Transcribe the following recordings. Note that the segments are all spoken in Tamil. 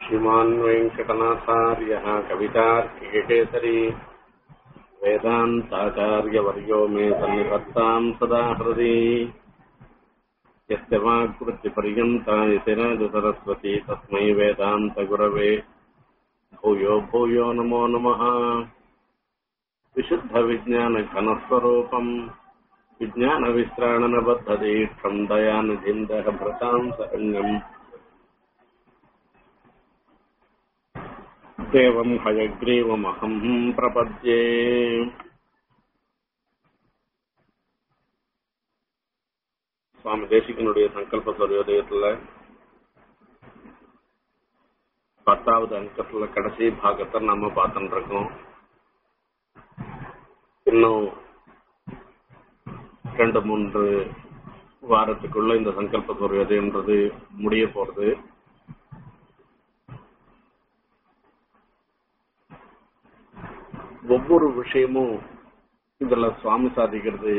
श्रीमान् वेङ्कटनाथार्यः कवितार्किकेसरी वेदान्ताचार्यवर्यो मे सन्निधत्ताम् सदा हृदि यस्य वाक्वृत्तिपर्यन्ता यतिराज सरस्वती तस्मै वेदान्तगुरवे भूयो भूयो नमो नमः विशुद्धविज्ञानघनस्वरूपम् विज्ञानविश्राणनबद्धदीक्षम् दयानिधिम् दहभृताम् सरण्यम् देवम् हयग्रीवमहम् प्रपद्ये சுவாமி தேசிகனுடைய சங்கல்ப சூரியோதயத்துல பத்தாவது அங்கத்துல கடைசி பாகத்தை நம்ம பார்த்துட்டு இருக்கோம் இன்னும் ரெண்டு மூன்று வாரத்துக்குள்ள இந்த சங்கல்ப சூரியோதயன்றது முடிய போறது ஒவ்வொரு விஷயமும் இதுல சுவாமி சாதிக்கிறது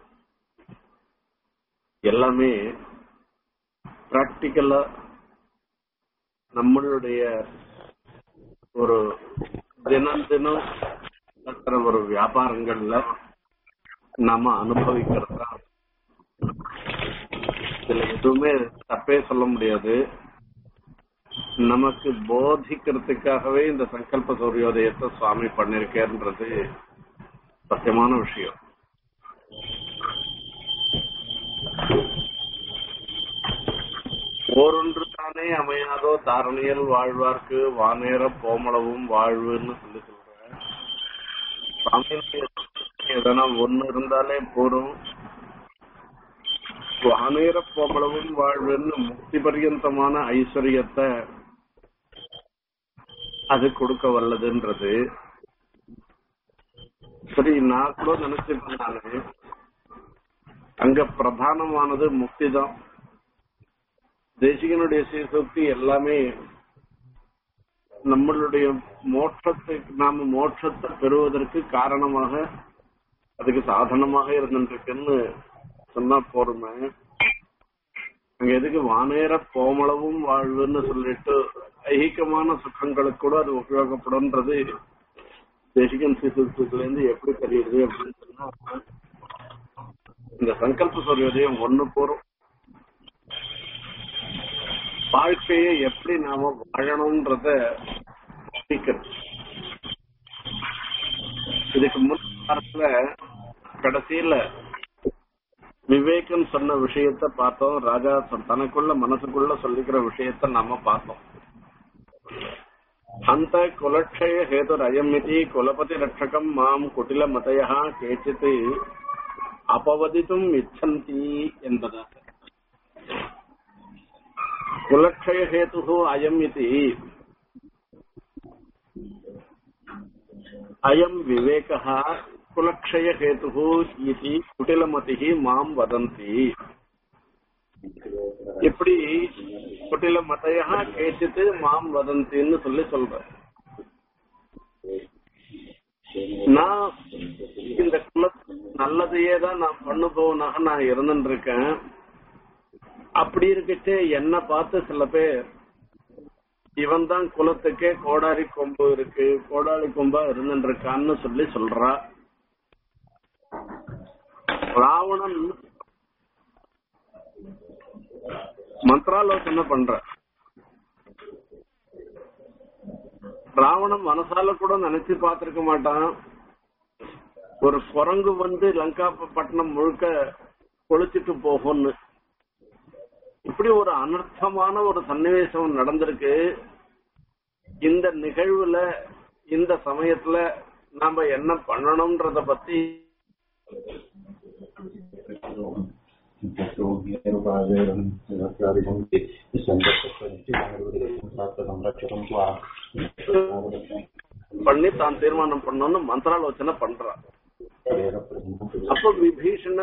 எல்லாமே பிராக்டிக்கலா நம்மளுடைய ஒரு தினம் தினம் நடக்கிற ஒரு வியாபாரங்கள்ல நாம அனுபவிக்கிறதா இதுல எதுவுமே தப்பே சொல்ல முடியாது நமக்கு போதிக்கிறதுக்காகவே இந்த சங்கல்ப சூரியோதயத்தை சுவாமி பண்ணிருக்கேன்றது சத்தியமான விஷயம் ஓரொன்று தானே அமையாதோ தாரணியல் வாழ்வார்க்கு வானேற போமளவும் வாழ்வுன்னு சொல்லி சொல்றேன் சுவாமியினுடைய எதனா ஒண்ணு இருந்தாலே போரும் வானேற போமளவும் வாழ்வுன்னு முக்தி பர்யந்தமான ஐஸ்வர்யத்தை அது கொடுக்க வல்லதுன்றது சரி நான் கூட நினைச்சிருக்கேன் நானு அங்க பிரதானமானது முக்தி தான் தேசிகனுடைய சீர்சக்தி எல்லாமே நம்மளுடைய மோட்சத்தை நாம மோட்சத்தை பெறுவதற்கு காரணமாக அதுக்கு சாதனமாக இருந்துருக்குன்னு சொன்னா போருமே அங்க எதுக்கு வானேற கோமளவும் வாழ்வுன்னு சொல்லிட்டு ஐகிகமான சுகங்களுக்கு கூட அது உபயோகப்படும்ன்றது தேசிகன் சீர்திருத்தத்துல இருந்து எப்படி தெரியுது அப்படின்னு சொன்னா இந்த சங்கல்ப சூரியோதயம் ஒண்ணு போறோம் வாழ்க்கையை எப்படி நாம வாழணும்ன்றத இதுக்கு முன்ன கடைசியில விவேகன் சொன்ன விஷயத்த பார்த்தோம் ராஜா தனக்குள்ள மனசுக்குள்ள சொல்லிக்கிற விஷயத்த நாம பார்த்தோம் அந்த குலக்ஷய ஹேதுர் அயமிதி குலபதி ரட்சகம் மாம் குட்டில மதையா கேச்சித் அபவதித்தும் இச்சந்தி என்பதாக குலக்ஷய ஹேது அயம் இது அயம் விவேக குலக்ஷய ஹேது இது குட்டிலமதி மாம் வதந்தி இப்படி குட்டில மதையா கேச்சித்து மாம் வதந்தின்னு சொல்லி சொல்ற நான் இந்த குல நல்லதையே தான் நான் பண்ணுபவனாக நான் இருந்துட்டு இருக்கேன் அப்படி இருக்கச்சு என்ன பார்த்து சில பேர் இவன் தான் குலத்துக்கே கோடாரி கொம்பு இருக்கு கோடாரி கொம்பா இருந்துட்டு இருக்கான்னு சொல்லி சொல்றா ராவணன் மந்திராலோசனை பண்ற ராவணன் மனசால கூட நினைச்சு பார்த்திருக்க மாட்டான் ஒரு குரங்கு வந்து லங்கா பட்டணம் முழுக்க கொளுச்சிட்டு போகும்னு இப்படி ஒரு அனர்த்தமான ஒரு சன்னிவேசம் நடந்திருக்கு இந்த நிகழ்வுல இந்த சமயத்துல நாம என்ன பண்ணணும்ன்றத பத்தி பண்ணி தான் தீர்மானம் பண்ணணும்னு மந்திராலோசனை பண்றான் அப்ப விபீஷண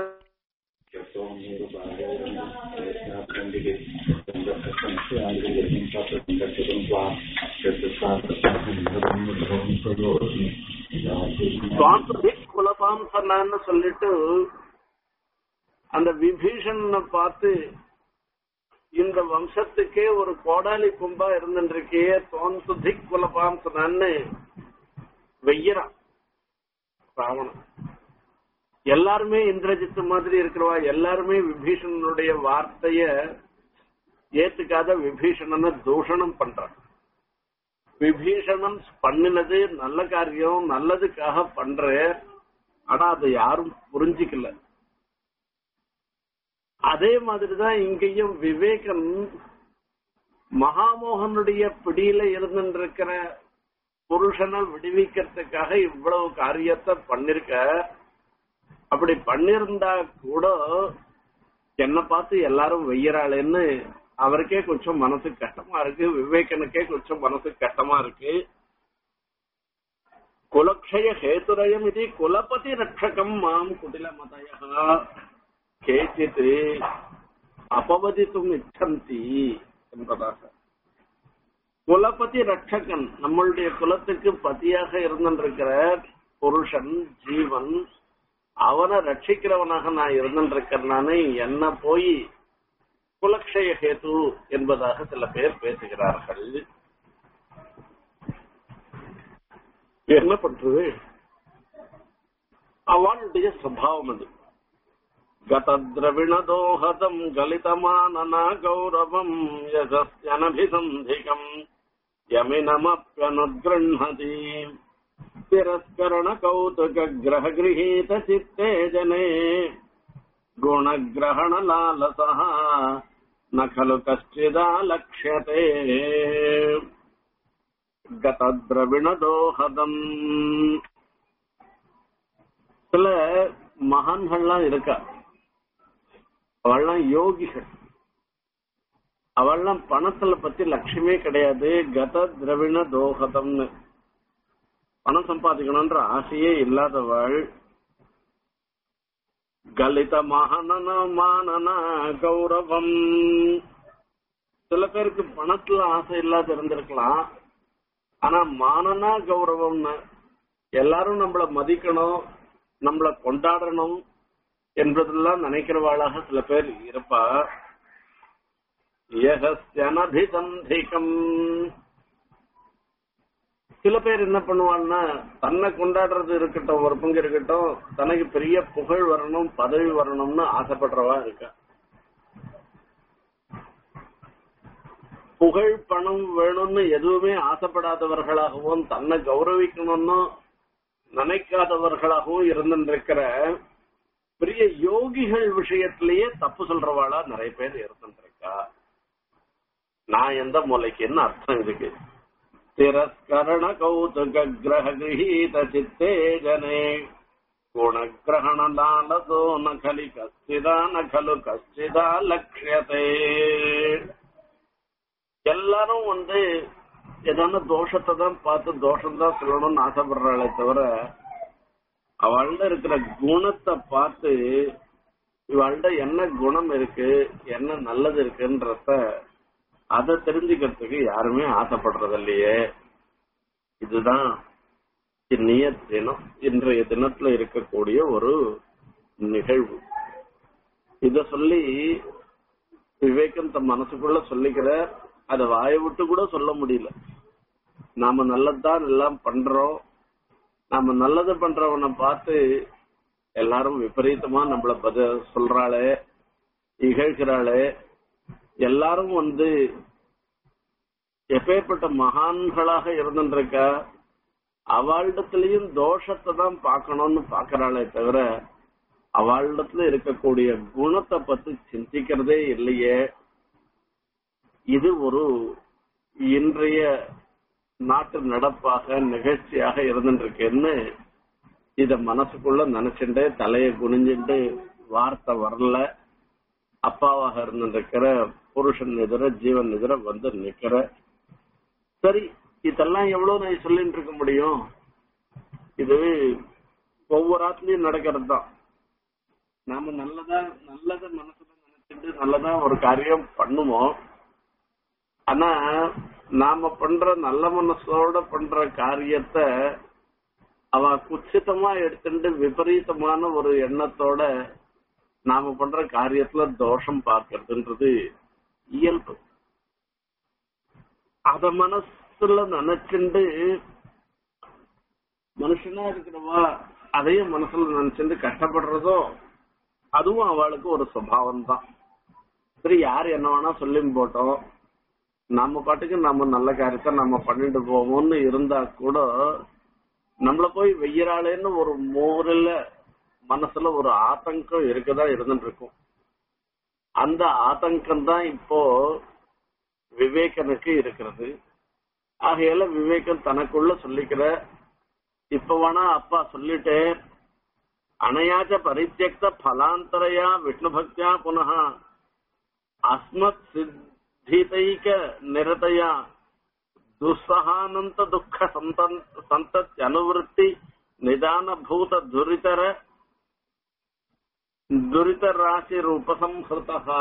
குலபாம்சனான்னு சொல்லிட்டு அந்த விபீஷணனை பார்த்து இந்த வம்சத்துக்கே ஒரு கோடாலி கும்பா இருந்துருக்கே தோன் சுத்தி குலப்பாம் சொன்னான்னு வெய்யறான் ராவணன் எல்லாருமே இந்திரஜித்து மாதிரி இருக்கிறவா எல்லாருமே விபீஷணனுடைய வார்த்தைய ஏத்துக்காத விபீஷணனை தூஷணம் பண்றான் விபீஷணன் பண்ணினது நல்ல காரியம் நல்லதுக்காக பண்ற ஆனா அதை யாரும் புரிஞ்சிக்கல அதே மாதிரிதான் இங்கேயும் விவேகன் மகாமோகனுடைய பிடியில இருந்துருக்கிற புருஷனை விடுவிக்கிறதுக்காக இவ்வளவு காரியத்தை பண்ணிருக்க அப்படி பண்ணிருந்தா கூட என்ன பார்த்து எல்லாரும் வெய்யறாளேன்னு அவருக்கே கொஞ்சம் மனசு கஷ்டமா இருக்கு விவேகனுக்கே கொஞ்சம் மனசு கஷ்டமா இருக்கு குலக்ஷய ஹேதுரயம் இது குலபதி ரட்சகம் மாம் குடில மதயா கேச்சித் அபவதித்தும் இச்சந்தி என்பதாக குலபதி ரட்சகன் நம்மளுடைய குலத்துக்கு பதியாக இருந்திருக்கிற புருஷன் ஜீவன் அவனை ரட்சிக்கிறவனாக நான் இருந்திருக்கிறேன்னு என்ன போய் குலக்ஷய ஹேது என்பதாக சில பேர் பேசுகிறார்கள் என்ன பண்றது அவளுடைய சபாவம் அது गतद्रविणदोहतम् गलितमानना गौरवम् यशस्यनभिसन्धिकम् यमिनमप्यनुगृह्णति तिरस्करणकौतुकग्रहगृहीतचित्ते जने गुणग्रहणलालसः न खलु कश्चिदालक्ष्यते गतद्रविणदोहदम् சில மகான்கள்லாம் இருக்கா அவள்லாம் யோகிகள் அவள்லாம் பணத்துல பத்தி லட்சியமே கிடையாது கத திரவிண தோகதம்னு பணம் சம்பாதிக்கணும்ன்ற ஆசையே இல்லாதவள் கலித மகனன மானன கௌரவம் சில பேருக்கு பணத்துல ஆசை இல்லாத இருந்திருக்கலாம் ஆனா மானனா கௌரவம்னு எல்லாரும் நம்மள மதிக்கணும் நம்மள கொண்டாடணும் என்பதெல்லாம் நினைக்கிறவாளாக சில பேர் இருப்பா யகஸ்யனபிசந்திகம் சில பேர் என்ன பண்ணுவான்னா தன்னை கொண்டாடுறது இருக்கட்டும் ஒரு பங்கு இருக்கட்டும் தனக்கு பெரிய புகழ் வரணும் பதவி வரணும்னு ஆசைப்படுறவா இருக்கா புகழ் பணம் வேணும்னு எதுவுமே ஆசைப்படாதவர்களாகவும் தன்னை கௌரவிக்கணும்னு நினைக்காதவர்களாகவும் இருந்துருக்கிற பெரிய யோகிகள் விஷயத்திலேயே தப்பு சொல்றவாளா நிறைய பேர் இருந்துருக்கா நான் எந்த மூலைக்குன்னு அர்த்தம் இதுக்கு திரஸ்கரண கௌதுக கிரக கிரகீத சித்தே ஜனே குணகிரகண லாலதோ நகலி கஸ்திதா நகலு கஸ்திதா லட்சியதே எல்லாரும் வந்து ஏதான தோஷத்தை தான் பார்த்து தோஷம் தான் சொல்லணும்னு ஆசைப்படுறாளே தவிர அவள்கிட்ட இருக்கிற குணத்தை பார்த்து இவள்கிட்ட என்ன குணம் இருக்கு என்ன நல்லது இருக்குன்றத அதை தெரிஞ்சுக்கிறதுக்கு யாருமே ஆசைப்படுறது இல்லையே இதுதான் இன்னைய தினம் இன்றைய தினத்துல இருக்கக்கூடிய ஒரு நிகழ்வு இத சொல்லி விவேகம் தன் மனசுக்குள்ள சொல்லிக்கிற அத வாயை விட்டு கூட சொல்ல முடியல நாம நல்லதுதான் எல்லாம் பண்றோம் நாம நல்லது பண்றவனை பார்த்து எல்லாரும் விபரீதமா நம்மள பத சொல்றாளே இகழ்கிறாளே எல்லாரும் வந்து எப்பேற்பட்ட மகான்களாக இருந்துருக்கா அவளிடத்திலையும் தோஷத்தை தான் பார்க்கணும்னு பாக்குறாளே தவிர அவளிடத்துல இருக்கக்கூடிய குணத்தை பத்தி சிந்திக்கிறதே இல்லையே இது ஒரு இன்றைய நாட்டு நடப்பாக நிகழ்ச்சியாக இருந்துருக்குன்னு இத மனசுக்குள்ள நினைச்சுட்டு தலைய குனிஞ்சுட்டு வார்த்தை வரல அப்பாவாக இருந்திருக்கிற புருஷன் எதிர ஜீவன் எதிர வந்து நிக்கிற சரி இதெல்லாம் எவ்வளவு நான் சொல்லிட்டு இருக்க முடியும் இது ஒவ்வொரு ஆத்துலயும் நடக்கிறது தான் நாம நல்லதா நல்லத மனசுல நினைச்சிட்டு நல்லதா ஒரு காரியம் பண்ணுவோம் ஆனா நாம பண்ற நல்ல மனசோட பண்ற காரியத்தை அவ குச்சிதமா எடுத்துட்டு விபரீதமான ஒரு எண்ணத்தோட நாம பண்ற காரியத்துல தோஷம் பார்க்கறதுன்றது இயல்பு அத மனசுல நினைச்சுண்டு மனுஷனா இருக்கிறவா அதையும் மனசுல நினைச்சுட்டு கஷ்டப்படுறதோ அதுவும் அவளுக்கு ஒரு சுபாவம் தான் சரி யார் என்ன வேணா சொல்லி போட்டோம் நம்ம பாட்டுக்கு நம்ம நல்ல காரியத்தை நம்ம பண்ணிட்டு போவோம்னு இருந்தா கூட நம்மள போய் வெய்யறாளேன்னு ஒரு மூரில் மனசுல ஒரு ஆதங்கம் இருக்குதா இருந்துட்டு இருக்கும் அந்த ஆதங்கம் தான் இப்போ விவேகனுக்கு இருக்கிறது ஆகையால விவேகம் தனக்குள்ள சொல்லிக்கிற இப்ப வேணா அப்பா சொல்லிட்டே அனையாச்ச பரித்தியக்த பலாந்தரையா விஷ்ணு பக்தியா புனः அஸ்மத் சித்திதைக நிரதயா துஸ்ஸகானந்த துக்க சந்தத் அனுவருத்தி நிதான பூத துரிதர துரித ராசி உபசம்ஹிருதா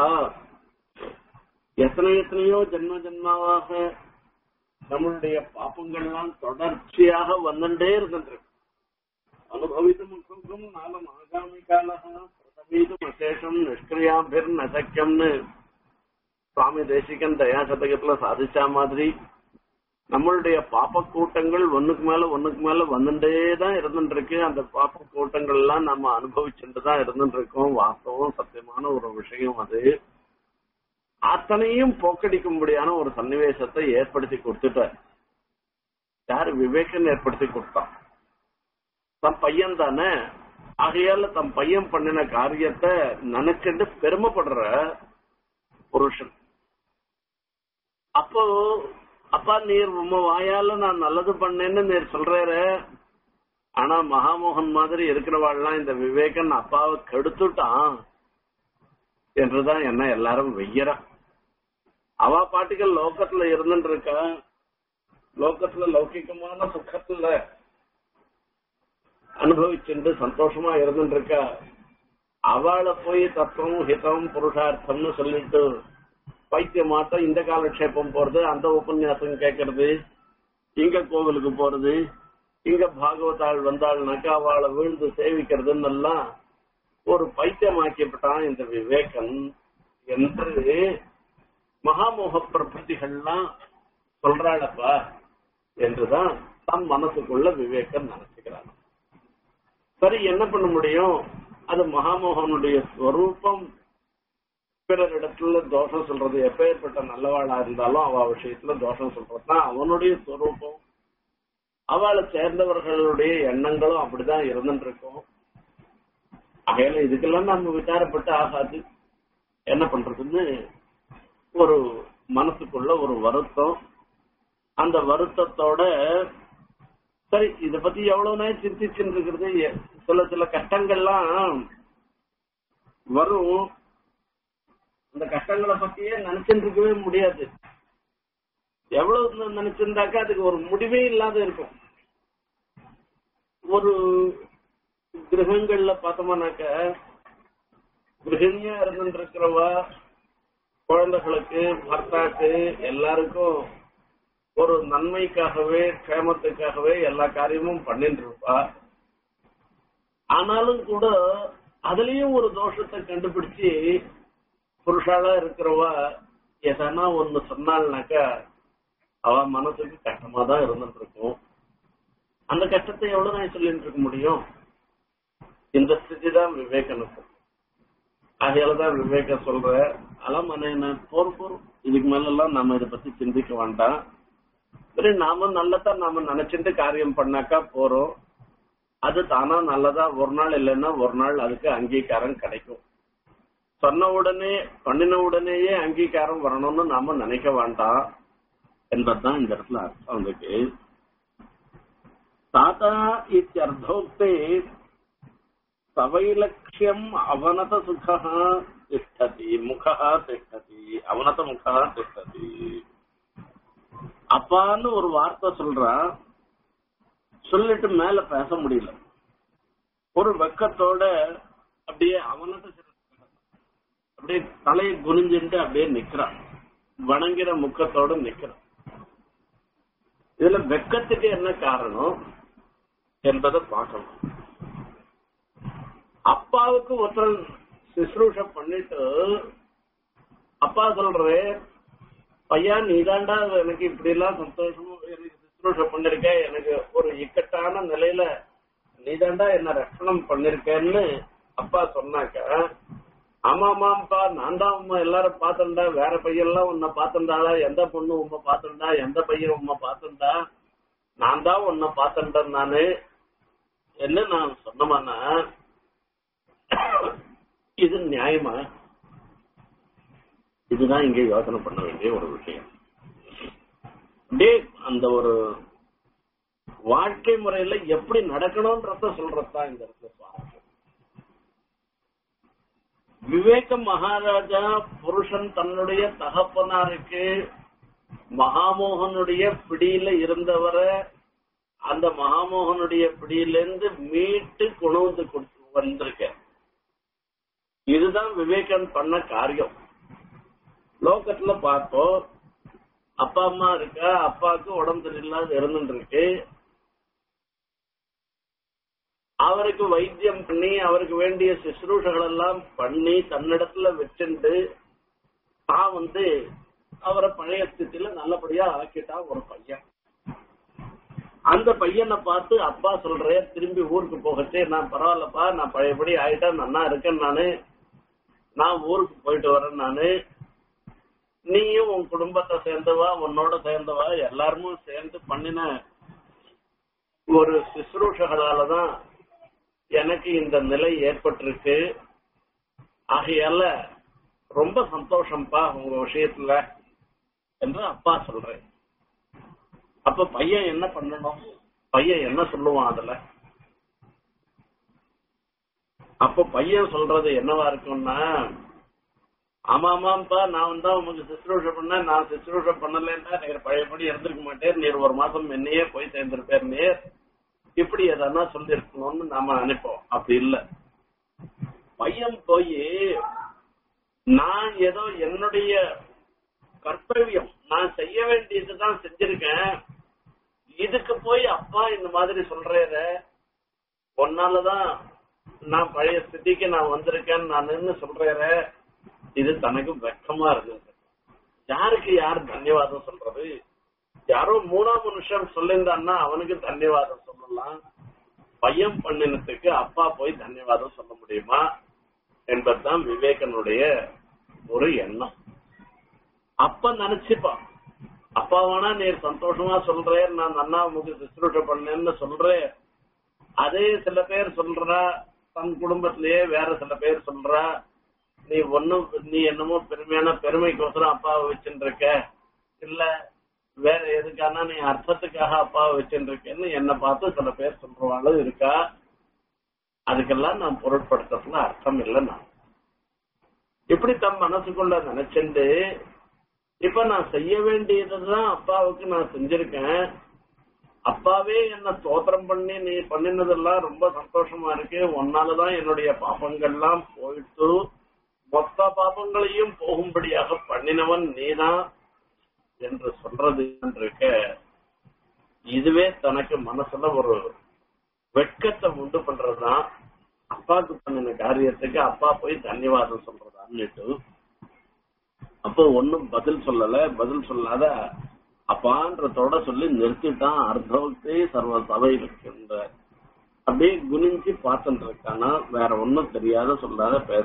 எத்தனை எத்தனையோ ஜென்ம ஜென்மாவாக நம்மளுடைய பாப்பங்கள்லாம் தொடர்ச்சியாக வந்துட்டே இருக்கின்றது அனுபவித்தும் சுகம் நாளம் ஆகாமி காலக பிரதமீதும் அசேஷம் நிஷ்கிரியாபிர் நசக்கியம்னு சுவாமி தேசிகன் தயா சதகத்துல சாதிச்சா மாதிரி நம்மளுடைய பாப்ப கூட்டங்கள் ஒண்ணுக்கு மேல ஒண்ணுக்கு மேல வந்துட்டே தான் இருந்துட்டு இருக்கு அந்த பாப்ப கூட்டங்கள் எல்லாம் நம்ம அனுபவிச்சுட்டு தான் இருந்துட்டு இருக்கோம் வாஸ்தவம் சத்தியமான ஒரு விஷயம் அது அத்தனையும் போக்கடிக்கும்படியான ஒரு சன்னிவேசத்தை ஏற்படுத்தி கொடுத்துட்டார் யாரு விவேகன் ஏற்படுத்தி கொடுத்தான் தம் பையன் தானே ஆகையால தம் பையன் பண்ணின காரியத்தை நினைச்சுட்டு பெருமைப்படுற புருஷன் அப்போ அப்பா நீர் உம்ம வாயால நான் நல்லது பண்ணேன்னு நீர் சொல்றாரு ஆனா மகாமோகன் மாதிரி இருக்கிறவாள்லாம் இந்த விவேகன் அப்பாவை கெடுத்துட்டான் என்றுதான் என்ன எல்லாரும் வெய்யறா அவ பாட்டுகள் லோக்கத்துல இருந்துட்டு இருக்கா லோக்கத்துல லௌகிகமான சுகத்துல அனுபவிச்சுட்டு சந்தோஷமா இருந்துட்டு இருக்கா அவளை போய் தத்துவம் ஹிதம் புருஷார்த்தம்னு சொல்லிட்டு பைத்தியமாட்டம் இந்த காலக்ஷேபம் போறது அந்த உபன்யாசம் கேட்கறது இங்க கோவிலுக்கு போறது இங்க பாகவதாள் வந்தாள்னாக்கா அவளை விழுந்து சேவிக்கிறதுன்னு எல்லாம் ஒரு பைத்தியமாக்கப்பட்டான் இந்த விவேகன் என்று மகாமோக பிரபத்திகள்லாம் சொல்றாளப்பா என்றுதான் தம் மனசுக்குள்ள விவேகன் நினைச்சுக்கிறான் சரி என்ன பண்ண முடியும் அது மகாமோகனுடைய ஸ்வரூபம் பிறரிடத்துல தோஷம் சொல்றது எப்பேற்பட்ட நல்லவாளா இருந்தாலும் அவ விஷயத்துல தோஷம் சொல்றதுதான் அவனுடைய ஸ்வரூபம் அவளை சேர்ந்தவர்களுடைய எண்ணங்களும் அப்படிதான் இருந்துட்டு இருக்கும் ஆகையால இதுக்கெல்லாம் நம்ம விசாரப்பட்டு ஆகாது என்ன பண்றதுன்னு ஒரு மனசுக்குள்ள ஒரு வருத்தம் அந்த வருத்தத்தோட சரி இத பத்தி எவ்வளவு நேரம் சிந்திச்சுட்டு இருக்கிறது சில சில கஷ்டங்கள்லாம் வரும் அந்த கஷ்டங்களை பத்தியே நினைச்சுட்டு இருக்கவே முடியாது எவ்வளவு நினைச்சிருந்தாக்கா அதுக்கு ஒரு முடிவே இல்லாத இருக்கும் ஒரு கிரகங்கள்ல பார்த்தோம்னாக்க கிரகணியா இருந்துட்டு இருக்கிறவ குழந்தைகளுக்கு பர்த்தாக்கு எல்லாருக்கும் ஒரு நன்மைக்காகவே க்ஷேமத்துக்காகவே எல்லா காரியமும் பண்ணிட்டு இருப்பா ஆனாலும் கூட அதுலயும் ஒரு தோஷத்தை கண்டுபிடிச்சு புருஷாலா இருக்கிறவ எதனா ஒண்ணு சொன்னாள்னாக்கா அவ மனசுக்கு கஷ்டமா தான் இருந்துட்டு இருக்கும் அந்த கஷ்டத்தை எவ்வளவு நான் சொல்லிட்டு இருக்க முடியும் இந்த ஸ்திதி தான் விவேகனுக்கு அதையாலதான் விவேக சொல்ற அலாம் என்ன போர் போர் இதுக்கு மேல எல்லாம் நாம இதை பத்தி சிந்திக்க வேண்டாம் சரி நாம நல்லதான் நாம நினைச்சிட்டு காரியம் பண்ணாக்கா போறோம் அது தானா நல்லதா ஒரு நாள் இல்லைன்னா ஒரு நாள் அதுக்கு அங்கீகாரம் கிடைக்கும் சொன்ன உடனே பண்ணின உடனேயே அங்கீகாரம் வரணும்னு நாம நினைக்க வேண்டாம் என்பதுதான் இந்த இடத்துல அர்த்தம் அதுக்கு தாத்தா இத்தியர்த்தோக்தே சவைலட்சியம் அவனத சுகா திஷ்டதி முகா திஷ்டதி அவனத முகா திஷ்டதி அப்பான்னு ஒரு வார்த்தை சொல்றான் சொல்லிட்டு மேல பேச முடியல ஒரு வெக்கத்தோட அப்படியே அவனத அப்படியே தலையை குனிஞ்சுட்டு அப்படியே நிக்கிறான் வணங்குற முக்கத்தோட நிக்கிறான் இதுல வெக்கத்துக்கு என்ன காரணம் என்பதை பார்க்கணும் அப்பாவுக்கு ஒருத்தர் சுশ্ரூஷ பண்ணிட்டு அப்பா சொல்றாரு பையா நீதாண்டா எனக்கு இப்படி எல்லாம் சந்தோஷமும் எனக்கு சுற்றுலா பண்ணிருக்க எனக்கு ஒரு இக்கட்டான நிலையில நீதாண்டா என்ன ரட்சணம் பண்ணிருக்கேன்னு அப்பா சொன்னாக்க ஆமா ஆமாப்பா நான் தான் உண்மை எல்லாரும் பாத்துண்டா வேற பையன்லாம் உன்னை பாத்துண்டாளா எந்த பொண்ணு உண்மை பாத்துண்டா எந்த பையன் உண்மை பாத்துண்டா நான் தான் உன்னை பாத்துட்டேன் நானு என்ன நான் சொன்னமானா இது நியாயமா இதுதான் இங்க யோசனை பண்ண வேண்டிய ஒரு விஷயம் அப்படியே அந்த ஒரு வாழ்க்கை முறையில எப்படி நடக்கணும்ன்றத சொல்றதுதான் இந்த இடத்துல சுவாரஸ்யம் விவேக மகாராஜா புருஷன் தன்னுடைய தகப்பனாருக்கு மகாமோகனுடைய பிடியில இருந்தவரை அந்த மகாமோகனுடைய பிடியிலிருந்து மீட்டு கொண்டு கொடுத்து வந்திருக்க இதுதான் விவேகன் பண்ண காரியம் லோகத்துல பார்த்தோம் அப்பா அம்மா இருக்கா அப்பாவுக்கு உடம்பு சரியில்லாத இருந்துட்டு இருக்கு அவருக்கு வைத்தியம் பண்ணி அவருக்கு வேண்டிய சுசுரூஷங்கள் எல்லாம் பண்ணி தன்னிடத்துல வச்சுட்டு தான் வந்து அவரை பழைய ஸ்திதியில நல்லபடியா ஆக்கிட்டான் ஒரு பையன் அந்த பையனை பார்த்து அப்பா சொல்றேன் திரும்பி ஊருக்கு போகச்சே நான் பரவாயில்லப்பா நான் பழையபடி ஆயிட்டேன் நன்னா இருக்கேன் நானு நான் ஊருக்கு போயிட்டு வரேன் நானு நீயும் உன் குடும்பத்தை சேர்ந்தவா உன்னோட சேர்ந்தவா எல்லாருமே சேர்ந்து பண்ணின ஒரு சுசுரூஷகளாலதான் எனக்கு இந்த நிலை ஏற்பட்டிருக்கு ஆகையால ரொம்ப சந்தோஷம்ப்பா உங்க விஷயத்துல என்று அப்பா சொல்றேன் அப்ப பையன் என்ன பண்ணணும் பையன் என்ன சொல்லுவான் அதுல அப்ப பையன் சொல்றது என்னவா இருக்கும்னா ஆமா ஆமாப்பா நான் தான் உங்களுக்கு சுசுரூஷ பண்ணேன் நான் சுசுரூஷ பண்ணலன்னா நீர் பழையபடி இருந்திருக்க மாட்டேன் நீர் ஒரு மாசம் என்னையே போய் சேர்ந்திருப்பேர் நீர் இப்படி எதனா சொல்லி இருக்கணும்னு நாம நினைப்போம் அப்படி இல்ல பையன் போய் நான் ஏதோ என்னுடைய கர்த்தவியம் நான் செய்ய வேண்டியதுதான் செஞ்சிருக்கேன் இதுக்கு போய் அப்பா இந்த மாதிரி சொல்றேற ஒன்னாலதான் நான் பழைய ஸ்திதிக்கு நான் வந்திருக்கேன் நான் சொல்றேற இது தனக்கு வெக்கமா இருந்தது யாருக்கு யார் தன்யவாதம் சொல்றது யாரோ மூணாம் மனுஷன் சொல்லியிருந்தான்னா அவனுக்கு தன்யவாதம் சொல்லலாம் பையன் பண்ணினத்துக்கு அப்பா போய் தன்யவாதம் சொல்ல முடியுமா என்பதுதான் விவேகனுடைய ஒரு எண்ணம் அப்ப நினைச்சுப்பான் அப்பா வேணா நீர் சந்தோஷமா சொல்றேன் நான் நன்னா உங்களுக்கு சுசுரூஷ பண்ணேன்னு சொல்றேன் அதே சில பேர் சொல்றா தன் குடும்பத்திலேயே வேற சில பேர் சொல்றா நீ ஒன்னும் நீ என்னமோ பெருமையான பெருமைக்கோசரம் அப்பாவை வச்சுட்டு இருக்க இல்ல வேற எதுக்கான நீ அர்த்தத்துக்காக அப்பாவை வச்சுட்டு இருக்கேன்னு என்ன பார்த்து சில பேர் சொல்றவாளும் இருக்கா அதுக்கெல்லாம் நான் பொருட்படுத்துறதுல அர்த்தம் இல்லை நான் இப்படி தம் மனசுக்குள்ள நினைச்சுண்டு இப்ப நான் செய்ய வேண்டியதுதான் அப்பாவுக்கு நான் செஞ்சிருக்கேன் அப்பாவே என்ன ஸ்தோத்திரம் பண்ணி நீ பண்ணினதெல்லாம் ரொம்ப சந்தோஷமா இருக்கு உன்னாலதான் என்னுடைய பாபங்கள்லாம் போயிட்டு மொத்த பாபங்களையும் போகும்படியாக பண்ணினவன் நீதான் என்று சொல்றது இருக்க இதுவே தனக்கு மனசுல ஒரு வெட்கத்தை உண்டு பண்றதுதான் அப்பாவுக்கு பண்ணின காரியத்துக்கு அப்பா போய் தன்யவாதம் சொல்றதான்னுட்டு அப்போ ஒன்னும் பதில் சொல்லல பதில் சொல்லாத அப்பான்றதோட சொல்லி நிறுத்திட்டான் அர்த்தவத்தை சர்வ சபை இருக்கின்ற அப்படியே குனிஞ்சு பார்த்துட்டு இருக்கானா வேற ஒன்னும் தெரியாத சொல்லாத பேச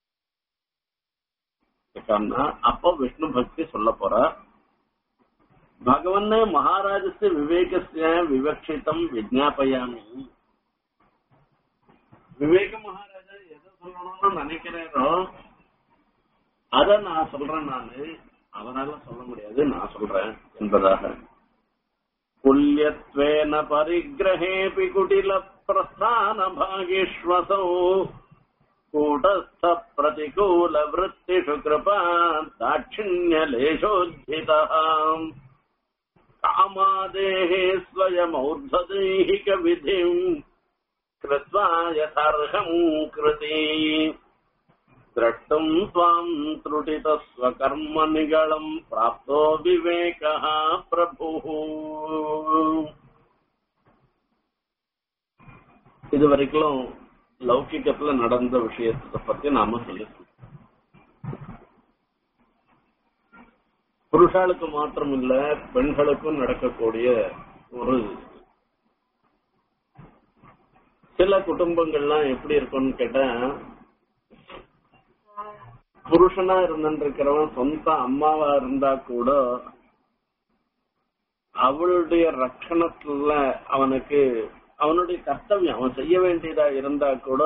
இருக்கான்னா அப்போ விஷ்ணு பக்தி சொல்ல போற பகவன் மகாராஜஸ்ய விவேகஸ்ய விவக்ஷிதம் விஜாபயாமி விவேக மகாராஜா எதை சொல்லணும்னு நினைக்கிறேனோ அத நான் சொல்றேன் நானு அவரால சொல்ல முடியாது நான் சொல்றேன் என்பதாக குல்யத்வேன பரிகிரகேபி குடில பிரஸ்தான பாகேஸ்வசௌ கூட்டஸ்த பிரதிகூல விற்த்திஷு கிருபா தாட்சிண்யலேஷோஜிதாம் காமாதேஹே ஸ்வயமௌர்धदैहिक விதிம் कृत्वा यथार्हम् कृति द्रष्टुम् त्वाम् त्रुटितस्वकर्मनिगळम् प्राप्तो विवेकः प्रभुः இது வரைக்கும் லௌகிக்கத்துல நடந்த விஷயத்தை பத்தி நாம சொல்லி புருஷாளுக்கு மாத்திரம் இல்ல பெண்களுக்கும் நடக்கக்கூடிய ஒரு சில குடும்பங்கள்லாம் எப்படி இருக்கும்னு கேட்டா புருஷனா இருந்திருக்கிறவன் சொந்த அம்மாவா இருந்தா கூட அவளுடைய ரட்சணத்துல அவனுக்கு அவனுடைய கர்த்தவியம் அவன் செய்ய வேண்டியதா இருந்தா கூட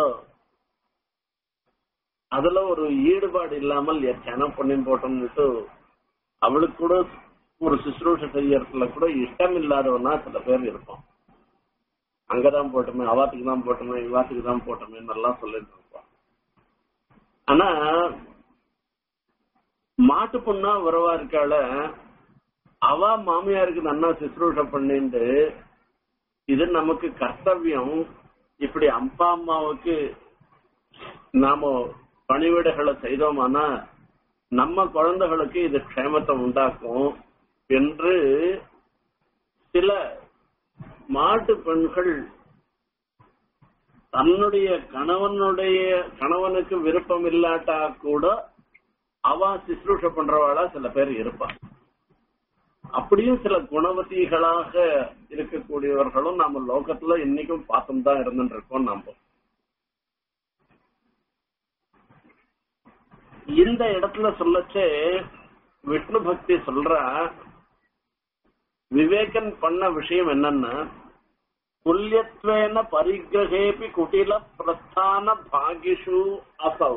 அதுல ஒரு ஈடுபாடு இல்லாமல் எத்தனை பண்ணி போட்டோம்னுட்டு அவளுக்கு கூட ஒரு சுசுரூஷ செய்யறதுல கூட இஷ்டம் இல்லாதவனா சில பேர் இருப்பான் அங்கதான் போட்டோமே அவாத்துக்கு தான் போட்டோமே இவாத்துக்கு தான் போட்டோமே எல்லாம் சொல்லிட்டு இருப்பான் ஆனா மாட்டு பொண்ணா உறவா இருக்கால அவ மாமியாருக்கு நன்னா சுசுரூஷ பண்ணிட்டு இது நமக்கு கர்த்தவியம் இப்படி அப்பா அம்மாவுக்கு நாம பணிவிடைகளை செய்தோமானா நம்ம குழந்தைகளுக்கு இது க்ஷேமத்தை உண்டாக்கும் என்று சில மாட்டு பெண்கள் தன்னுடைய கணவனுடைய கணவனுக்கு விருப்பம் இல்லாட்டா கூட அவ சிசுரூஷ பண்றவாளா சில பேர் இருப்பா அப்படியும் சில குணவதிகளாக இருக்கக்கூடியவர்களும் நம்ம லோகத்துல இன்னைக்கும் பார்த்தும் தான் இருந்துட்டு இருக்கோம் நாம இந்த இடத்துல சொல்லச்சே விஷ்ணு பக்தி சொல்றா விவேகன் பண்ண விஷயம் என்னன்னா துல்லியத்வேன பரிகிரகேபி குட்டில பிரஸ்தான பாகிஷு அசௌ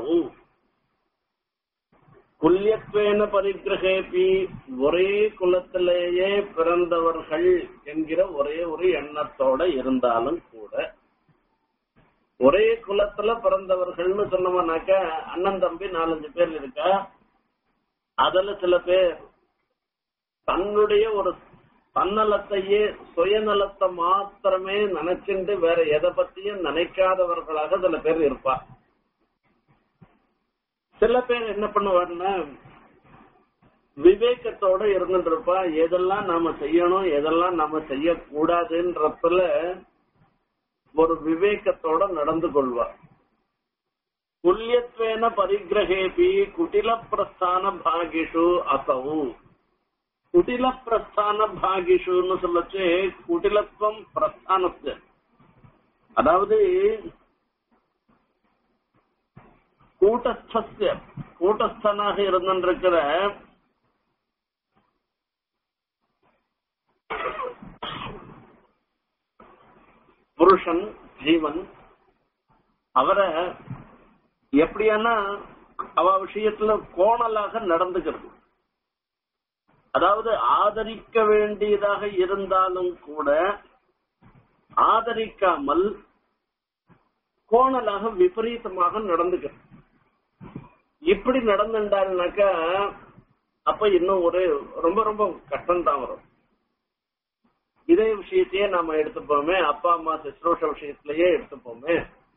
குல்யத்வேன பரிகிரகேபி ஒரே குலத்திலேயே பிறந்தவர்கள் என்கிற ஒரே ஒரு எண்ணத்தோட இருந்தாலும் கூட ஒரே குலத்துல பிறந்தவர்கள்னு சொன்னோம்னாக்க அண்ணன் தம்பி நாலஞ்சு பேர் இருக்கா அதுல சில பேர் தன்னுடைய ஒரு தன்னலத்தையே சுயநலத்தை மாத்திரமே நினைச்சுட்டு வேற எதை பத்தியும் நினைக்காதவர்களாக சில பேர் இருப்பா சில பேர் என்ன பண்ணுவாருன்னா விவேகத்தோட இருந்துட்டு இருப்பா எதெல்லாம் நாம செய்யணும் எதெல்லாம் நாம செய்யக்கூடாதுன்றதுல ஒரு விவேகத்தோட நடந்து கொள்வார் புல்யத்வேன பரிகிரகேபி குட்டில பிரஸ்தான பாகிஷு அசவு குட்டில பிரஸ்தான பாகிஷுன்னு சொல்லச்சு குட்டிலத்துவம் பிரஸ்தானத்து அதாவது கூட்டஸ்திய கூட்டஸ்தனாக இருந்திருக்கிற புருஷன் ஜீவன் அவரை எப்படியானா அவ விஷயத்துல கோணலாக நடந்துக்கிறது அதாவது ஆதரிக்க வேண்டியதாக இருந்தாலும் கூட ஆதரிக்காமல் கோணலாக விபரீதமாக நடந்துக்கிறது இப்படி நடந்துட்டாருனாக்கா அப்ப இன்னும் ஒரு ரொம்ப ரொம்ப கஷ்டம் தான் வரும் இதே விஷயத்தையே நாம எடுத்துப்போமே அப்பா அம்மா சிஸ்ரோஷ விஷயத்திலேயே எடுத்துப்போமே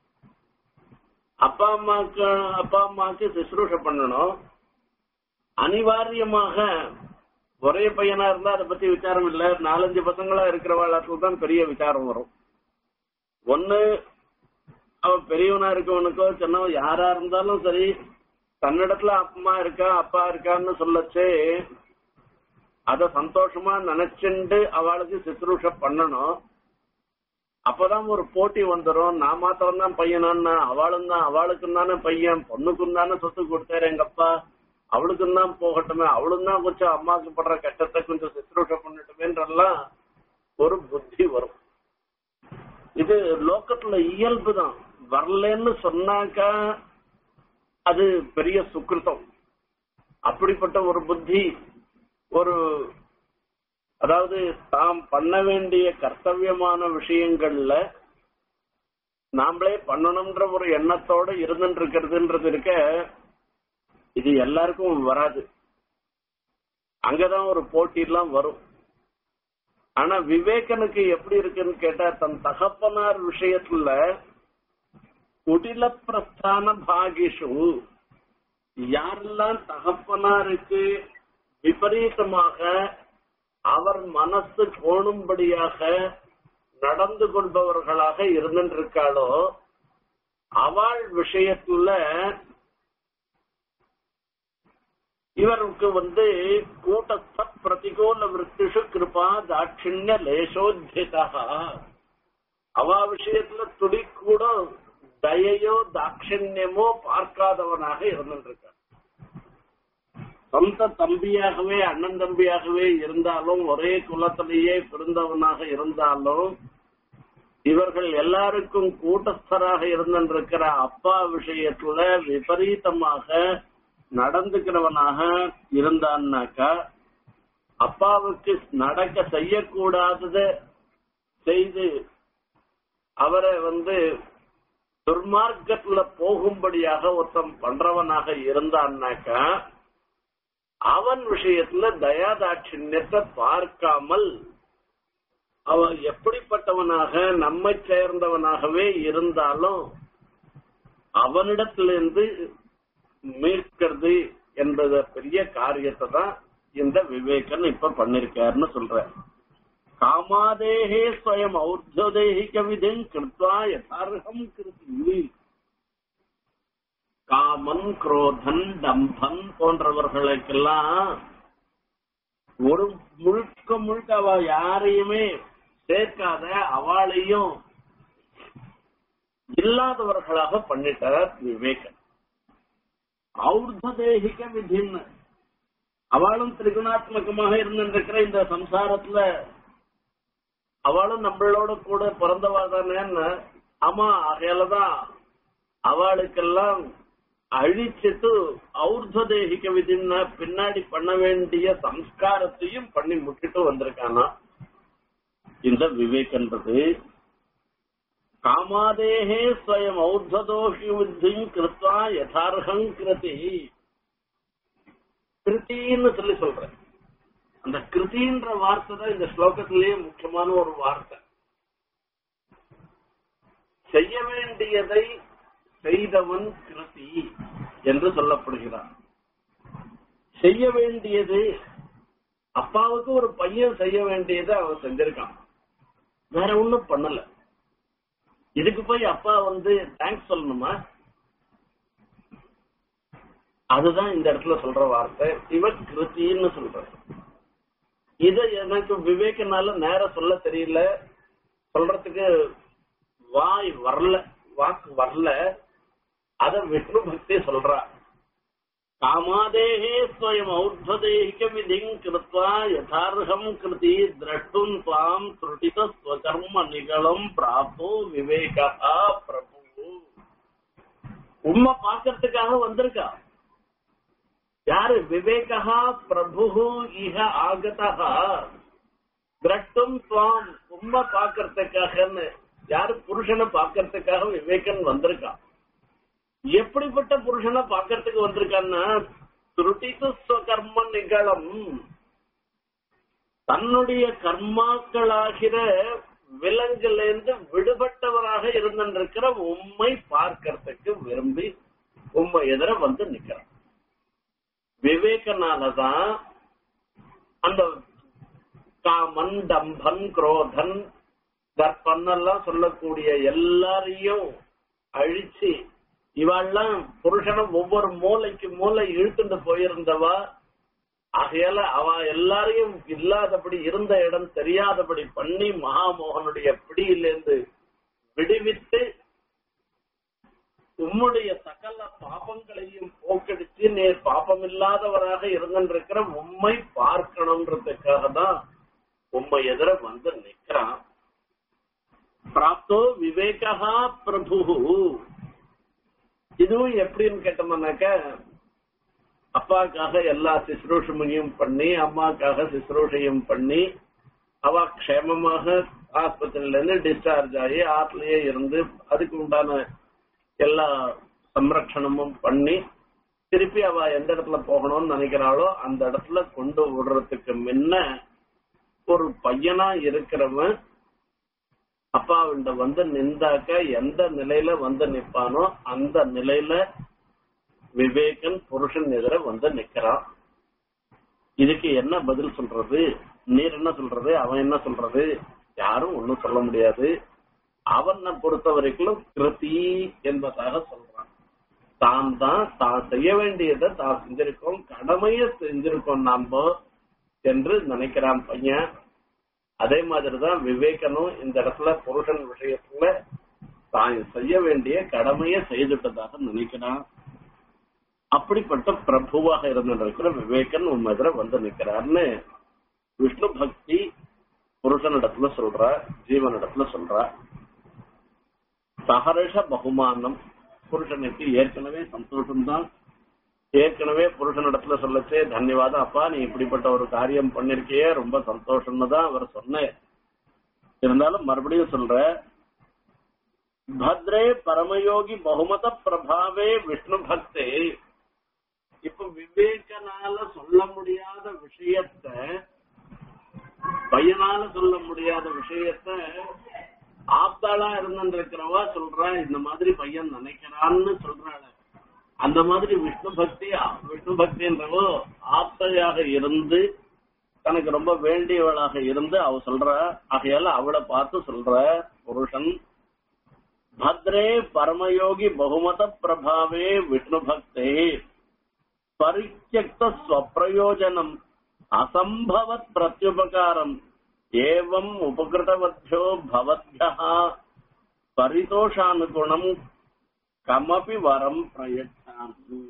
அப்பா அம்மாக்கு அப்பா அம்மாக்கு சிஸ்ரூஷ பண்ணணும் அனிவாரியமாக ஒரே பையனா இருந்தா அதை பத்தி விசாரம் இல்ல நாலஞ்சு பசங்களா இருக்கிறவாளுக்கு தான் பெரிய விசாரம் வரும் ஒண்ணு அவன் பெரியவனா இருக்கவனுக்கோ சின்னவன் யாரா இருந்தாலும் சரி தன்னிடத்துல அம்மா இருக்கா அப்பா இருக்கான்னு சொல்லச்சே அத சந்தோஷமா நினைச்சுண்டு அவளுக்கு சித்ரூஷ பண்ணணும் அப்பதான் ஒரு போட்டி வந்துடும் நான் மாத்திரம் தான் பையனான்னா அவளும் தான் அவளுக்கும் தானே பையன் பொண்ணுக்கும் தானே சொத்து கொடுத்தாரு எங்க அப்பா அவளுக்கும் தான் போகட்டுமே அவளும் தான் கொஞ்சம் அம்மாவுக்கு படுற கஷ்டத்தை கொஞ்சம் சித்ரூஷ பண்ணட்டுமேன்றெல்லாம் ஒரு புத்தி வரும் இது லோக்கத்துல இயல்பு தான் வரலன்னு சொன்னாக்கா அது பெரிய சுக்கிருத்தம் அப்படிப்பட்ட ஒரு புத்தி ஒரு அதாவது தாம் பண்ண வேண்டிய கர்த்தவியமான விஷயங்கள்ல நாமளே பண்ணணும்ன்ற ஒரு எண்ணத்தோட இருந்துட்டு இருக்கிறதுன்றது இருக்க இது எல்லாருக்கும் வராது அங்கதான் ஒரு போட்டி எல்லாம் வரும் ஆனா விவேகனுக்கு எப்படி இருக்குன்னு கேட்டா தன் தகப்பனார் விஷயத்துல குடில பிரஸ்தான பாகிஷு யாரெல்லாம் தகப்பனாருக்கு விபரீதமாக அவர் மனசு கோணும்படியாக நடந்து கொள்பவர்களாக இருந்திருக்காளோ அவள் விஷயத்துல இவருக்கு வந்து கூட்டஸ்த பிரதிகூல விற்பிஷு கிருபா தாட்சிண்ய லேசோத்தியதா அவ விஷயத்துல துளி கூட தயையோ தாட்சிண்யமோ பார்க்காதவனாக இருந்திருக்கான் சொந்த தம்பியாகவே அண்ணன் தம்பியாகவே இருந்தாலும் ஒரே குலத்திலேயே பிறந்தவனாக இருந்தாலும் இவர்கள் எல்லாருக்கும் கூட்டஸ்தராக இருந்திருக்கிற அப்பா விஷயத்துல விபரீதமாக நடந்துக்கிறவனாக இருந்தான்னாக்கா அப்பாவுக்கு நடக்க செய்யக்கூடாதத செய்து அவரை வந்து துர்மார்க்கத்துல போகும்படியாக ஒருத்தன் பண்றவனாக இருந்தான்னாக்கா அவன் விஷயத்துல தயாதாட்சியத்தை பார்க்காமல் அவன் எப்படிப்பட்டவனாக நம்மை சேர்ந்தவனாகவே இருந்தாலும் அவனிடத்திலிருந்து மீட்கிறது என்பத பெரிய காரியத்தை தான் இந்த விவேகன் இப்ப பண்ணிருக்காருன்னு சொல்ற காமாதேகே ஸ்வயம் ஔர்ஜதேகிக விதின் கிருத்வா யதார்ஹம் கிருதி காமன் குரோதன் டம்பன் போன்றவர்களுக்கெல்லாம் ஒரு முழுக்க முழுக்க அவ யாரையுமே சேர்க்காத அவளையும் இல்லாதவர்களாக பண்ணிட்டார் விவேகன் ஔர்தேகிக விதின்னு அவளும் திரிகுணாத்மகமாக இருந்திருக்கிற இந்த சம்சாரத்துல அவளும் நம்மளோட கூட பிறந்தவா தானேன்னு ஆமா அகையிலதான் அவளுக்கெல்லாம் அழிச்சிட்டு ஔர்தேகிக விதின்னா பின்னாடி பண்ண வேண்டிய சம்ஸ்காரத்தையும் பண்ணி முட்டிட்டு வந்திருக்கானா இந்த விவேகன்றது காமாதேகே ஸ்வயம் ஔர்தோஷி வித்தியும் கிருத்வா யதார்ஹம் கிருதி கிருத்தின்னு சொல்லி சொல்றேன் அந்த கிருதின்ற வார்த்தை தான் இந்த ஸ்லோகத்திலேயே முக்கியமான ஒரு வார்த்தை செய்ய வேண்டியதை செய்தவன் கிருதி என்று சொல்லப்படுகிறான் செய்ய வேண்டியது அப்பாவுக்கு ஒரு பையன் செய்ய வேண்டியதை அவன் செஞ்சிருக்கான் வேற ஒண்ணும் பண்ணல இதுக்கு போய் அப்பா வந்து தேங்க்ஸ் சொல்லணுமா அதுதான் இந்த இடத்துல சொல்ற வார்த்தை இவ கிருத்தின்னு சொல்ற இத எனக்கு விவேகனால நேர சொல்ல தெரியல சொல்றதுக்கு வாய் வரல வாக்கு வரல அத விஷ்ணு பக்தி சொல்றா காமாதேகே ஸ்வயம் ஔர்தேகிக விதிங் கிருத்வா யதார்ஹம் கிருதி திரஷ்டும் துவாம் திருட்டித ஸ்வகர்ம நிகழும் பிராப்தோ விவேகா பிரபு உண்மை பாக்கிறதுக்காக வந்திருக்கா யாரு விவேகா பிரபு இஹ ஆகதா திரஷ்டும் துவாம் உண்மை பாக்கிறதுக்காகன்னு யாரு புருஷனை பாக்கிறதுக்காக விவேகன் வந்திருக்கான் எப்படிப்பட்ட புருஷனை பாக்கிறதுக்கு வந்திருக்கான்னா துருட்டித்து கர்ம நிகழம் தன்னுடைய கர்மாக்களாகிற விலங்குலேருந்து விடுபட்டவராக இருந்திருக்கிற உண்மை பார்க்கறதுக்கு விரும்பி உண்மை எதிர வந்து நிக்கிறான் விவேகனாலதான் அந்த காமன் டம்பன் குரோதன் தர்ப்பன்னெல்லாம் சொல்லக்கூடிய எல்லாரையும் அழிச்சு இவாள்லாம் புருஷனும் ஒவ்வொரு மூளைக்கு மூளை இழுத்துட்டு போயிருந்தவா ஆகையால அவ எல்லாரையும் இல்லாதபடி இருந்த இடம் தெரியாதபடி பண்ணி மகாமோகனுடைய பிடியிலிருந்து விடுவித்து உம்முடைய சகல பாபங்களையும் போக்கடிச்சு நேர் பாபம் இல்லாதவராக இருந்திருக்கிற உண்மை பார்க்கணும்ன்றதுக்காக தான் உண்மை எதிர வந்து நிக்கிறான் பிராப்தோ விவேகா பிரபு இதுவும் எப்படின்னு கேட்டோம்னாக்க அப்பாக்காக எல்லா சிசுரூஷமையும் பண்ணி அம்மாக்காக சிசுரூஷையும் பண்ணி அவ க்ஷேமமாக ஆஸ்பத்திரியில இருந்து டிஸ்சார்ஜ் ஆகி ஆத்துலயே இருந்து அதுக்கு உண்டான எல்லா சம்ரட்சணமும் பண்ணி திருப்பி அவ எந்த இடத்துல போகணும்னு நினைக்கிறாளோ அந்த இடத்துல கொண்டு விடுறதுக்கு முன்ன ஒரு பையனா இருக்கிறவன் அப்பாவிண்ட வந்து நின்றாக்க எந்த நிலையில வந்து நிப்பானோ அந்த நிலையில விவேகன் புருஷன் எதிர வந்து நிக்கிறான் இதுக்கு என்ன பதில் சொல்றது நீர் என்ன சொல்றது அவன் என்ன சொல்றது யாரும் ஒண்ணும் சொல்ல முடியாது அவனை பொறுத்த வரைக்கும் கிருதி என்பதாக சொல்றான் தான் தான் தான் செய்ய வேண்டியதை தான் செஞ்சிருக்கோம் கடமையை செஞ்சிருக்கோம் நாம என்று நினைக்கிறான் பையன் அதே மாதிரிதான் விவேகனும் இந்த இடத்துல புருஷன் விஷயத்துல தான் செய்ய வேண்டிய கடமையை செய்துட்டதாக நினைக்கிறான் அப்படிப்பட்ட பிரபுவாக இருந்திருக்கிற விவேகன் உன் எதிர வந்து நிக்கிறார்னு விஷ்ணு பக்தி புருஷனிடத்துல சொல்ற ஜீவனிடத்துல சொல்ற சகர்ஷ பகுமானம் புருஷனுக்கு ஏற்கனவே சந்தோஷம்தான் ஏற்கனவே புருஷனிடத்துல சொல்லச்சே தன்யவாதம் அப்பா நீ இப்படிப்பட்ட ஒரு காரியம் பண்ணிருக்கியே ரொம்ப சந்தோஷம்னு தான் அவர் சொன்னேன் இருந்தாலும் மறுபடியும் சொல்ற பத்ரே பரமயோகி பகுமத பிரபாவே விஷ்ணு பக்தே இப்ப விவேகனால சொல்ல முடியாத விஷயத்த பையனால சொல்ல முடியாத விஷயத்த ஆப்தாளா இருந்திருக்கிறவா சொல்றா இந்த மாதிரி பையன் நினைக்கிறான்னு சொல்றாள் அந்த மாதிரி விஷ்ணு பக்தி விஷ்ணு பக்தின்றவோ ஆப்தையாக இருந்து தனக்கு ரொம்ப வேண்டியவளாக இருந்து அவ சொல்ற ஆகையால அவளை பார்த்து சொல்ற புருஷன் பத்ரே பரமயோகி பகுமத பிரபாவே விஷ்ணு பக்தே பரித்தியக்த ஸ்வப்பிரயோஜனம் அசம்பவத் பிரத்யுபகாரம் ஏவம் உபகிருதவத்யோ பவத்யா பரிதோஷானுகுணம் கமபி வரம் பிரயச்சாமி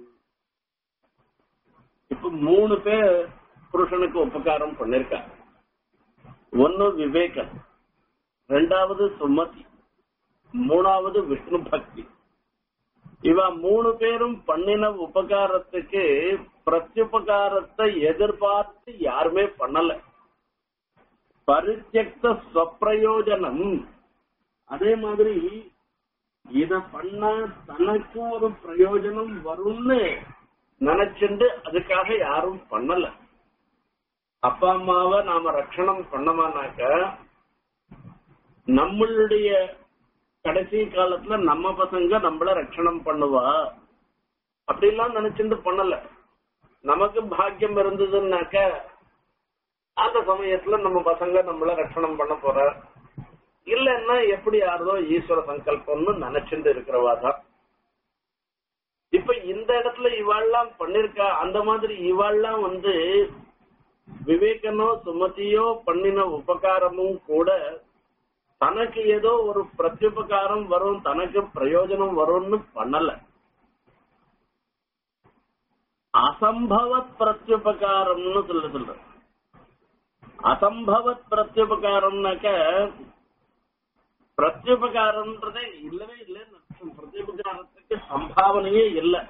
இப்ப மூணு பேர் புருஷனுக்கு உபகாரம் பண்ணிருக்காங்க ஒன்னு விவேகன் ரெண்டாவது சுமதி மூணாவது விஷ்ணு பக்தி இவ மூணு பேரும் பண்ணின உபகாரத்துக்கு பிரத்யுபகாரத்தை எதிர்பார்த்து யாருமே பண்ணல பரித்தியக்த ஸ்வப்பிரயோஜனம் அதே மாதிரி இத பண்ணா தனக்கு ஒரு பிரயோஜனம் வரும்னு நினைச்சுண்டு அதுக்காக யாரும் பண்ணல அப்பா அம்மாவை நாம ரட்சணம் பண்ணமானாக்க நம்மளுடைய கடைசி காலத்துல நம்ம பசங்க நம்மள ரட்சணம் பண்ணுவா அப்படிலாம் நினைச்சுட்டு பண்ணல நமக்கு பாக்கியம் இருந்ததுன்னாக்க அந்த சமயத்துல நம்ம பசங்க நம்மள ரட்சணம் பண்ண போற இல்லன்னா எப்படி ஆறுதோ ஈஸ்வர சங்கல்பம்னு நினைச்சுட்டு இருக்கிறவா தான் இப்ப இந்த இடத்துல இவாள்லாம் பண்ணிருக்கா அந்த மாதிரி இவாள்லாம் வந்து விவேகனோ சுமதியோ பண்ணின உபகாரமும் கூட தனக்கு ஏதோ ஒரு பிரத்யுபகாரம் வரும் தனக்கு பிரயோஜனம் வரும்னு பண்ணல அசம்பவத் பிரத்யுபகாரம்னு சொல்ல சொல்ற அசம்பவத் பிரத்யுபகாரம்னாக்க பிரத்யுபகாரம்ன்றதே இல்லவே இல்லைன்னு அர்த்தம். பிரத்யுபகாரத்துக்கு சம்பாவனையே இல்லை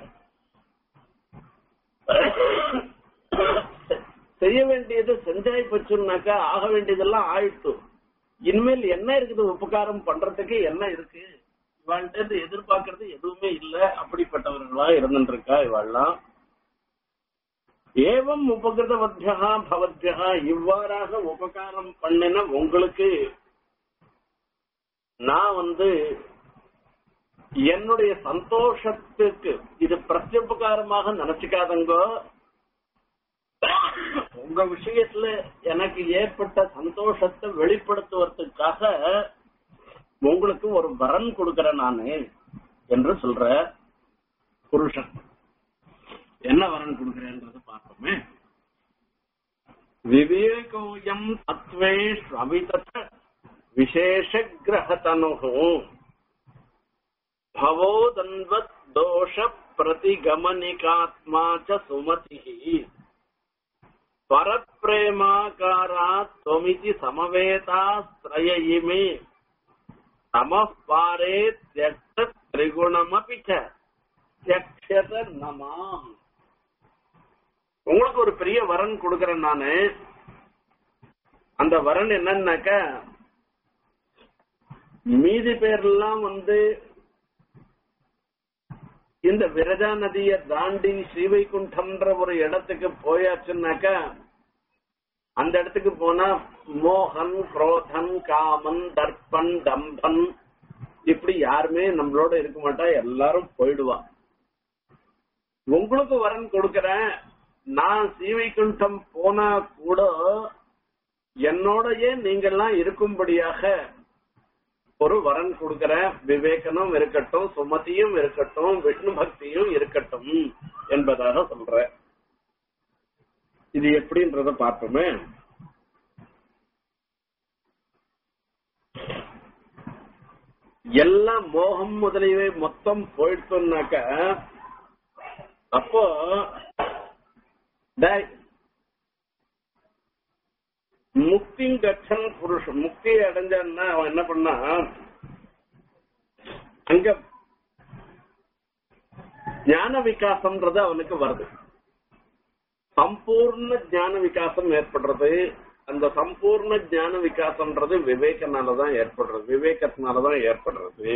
செய்ய வேண்டியது செஞ்சாய் போச்சுன்னாக்கா ஆக வேண்டியதெல்லாம் ஆயிட்டு இனிமேல் என்ன இருக்குது உபகாரம் பண்றதுக்கு என்ன இருக்கு இவாள்கிட்ட இருந்து எதிர்பார்க்கறது எதுவுமே இல்ல அப்படிப்பட்டவர்களா இருந்துட்டு இருக்கா இவாள்லாம் ஏவம் உபகிருதவத்தியா பவத்தியா இவ்வாறாக உபகாரம் பண்ணின உங்களுக்கு நான் வந்து என்னுடைய சந்தோஷத்துக்கு இது பிரத்யுபகாரமாக நினைச்சுக்காதங்கோ உங்க விஷயத்துல எனக்கு ஏற்பட்ட சந்தோஷத்தை வெளிப்படுத்துவதற்காக உங்களுக்கு ஒரு வரன் கொடுக்கறேன் நானு என்று சொல்ற புருஷன் என்ன வரன் கொடுக்கிறேன்றத பார்ப்போமே விவேகோயம் தத்வே ஸ்வவிதத விசேஷ கிரகதனு பவோதன்வத் தோஷ பிரதிகமனிகாத்மா ச சுமதிஹி பரப்பிரேமாகாரா त्वमिति समवेतास्त्रय इमे तमः पारे त्यक्त त्रिगुणमपि च त्यक्ष्यत नमाम् உங்களுக்கு ஒரு பெரிய வரன் கொடுக்கறேன் நானு அந்த வரன் என்னன்னாக்க மீதி பேர்லாம் வந்து இந்த விரஜா நதியை தாண்டி ஸ்ரீவைகுண்டம்ன்ற ஒரு இடத்துக்கு போயாச்சுன்னாக்கா அந்த இடத்துக்கு போனா மோகன் குரோதன் காமன் தர்ப்பன் தம்பன் இப்படி யாருமே நம்மளோட இருக்க மாட்டா எல்லாரும் போயிடுவா உங்களுக்கு வரன் கொடுக்கறேன் நான் ஸ்ரீவைகுண்டம் போனா கூட என்னோடயே நீங்கெல்லாம் இருக்கும்படியாக ஒரு வரன் கொடுக்கிற விவேகனும் இருக்கட்டும் சுமதியும் இருக்கட்டும் விஷ்ணு பக்தியும் இருக்கட்டும் என்பதாக சொல்ற இது எப்படின்றத பார்ப்போமே எல்லாம் மோகம் முதலியவை மொத்தம் போயிடுச்சுனாக்க அப்போ டேய், முக்தி கட்சன் புருஷன் முக்தி அடைஞ்சான்னா அவன் என்ன பண்ணா அங்க ஞான விகாசம்ன்றது அவனுக்கு வருது சம்பூர்ண ஞான விகாசம் ஏற்படுறது அந்த சம்பூர்ண ஞான விகாசம்ன்றது விவேகனாலதான் ஏற்படுறது விவேகத்தினாலதான் ஏற்படுறது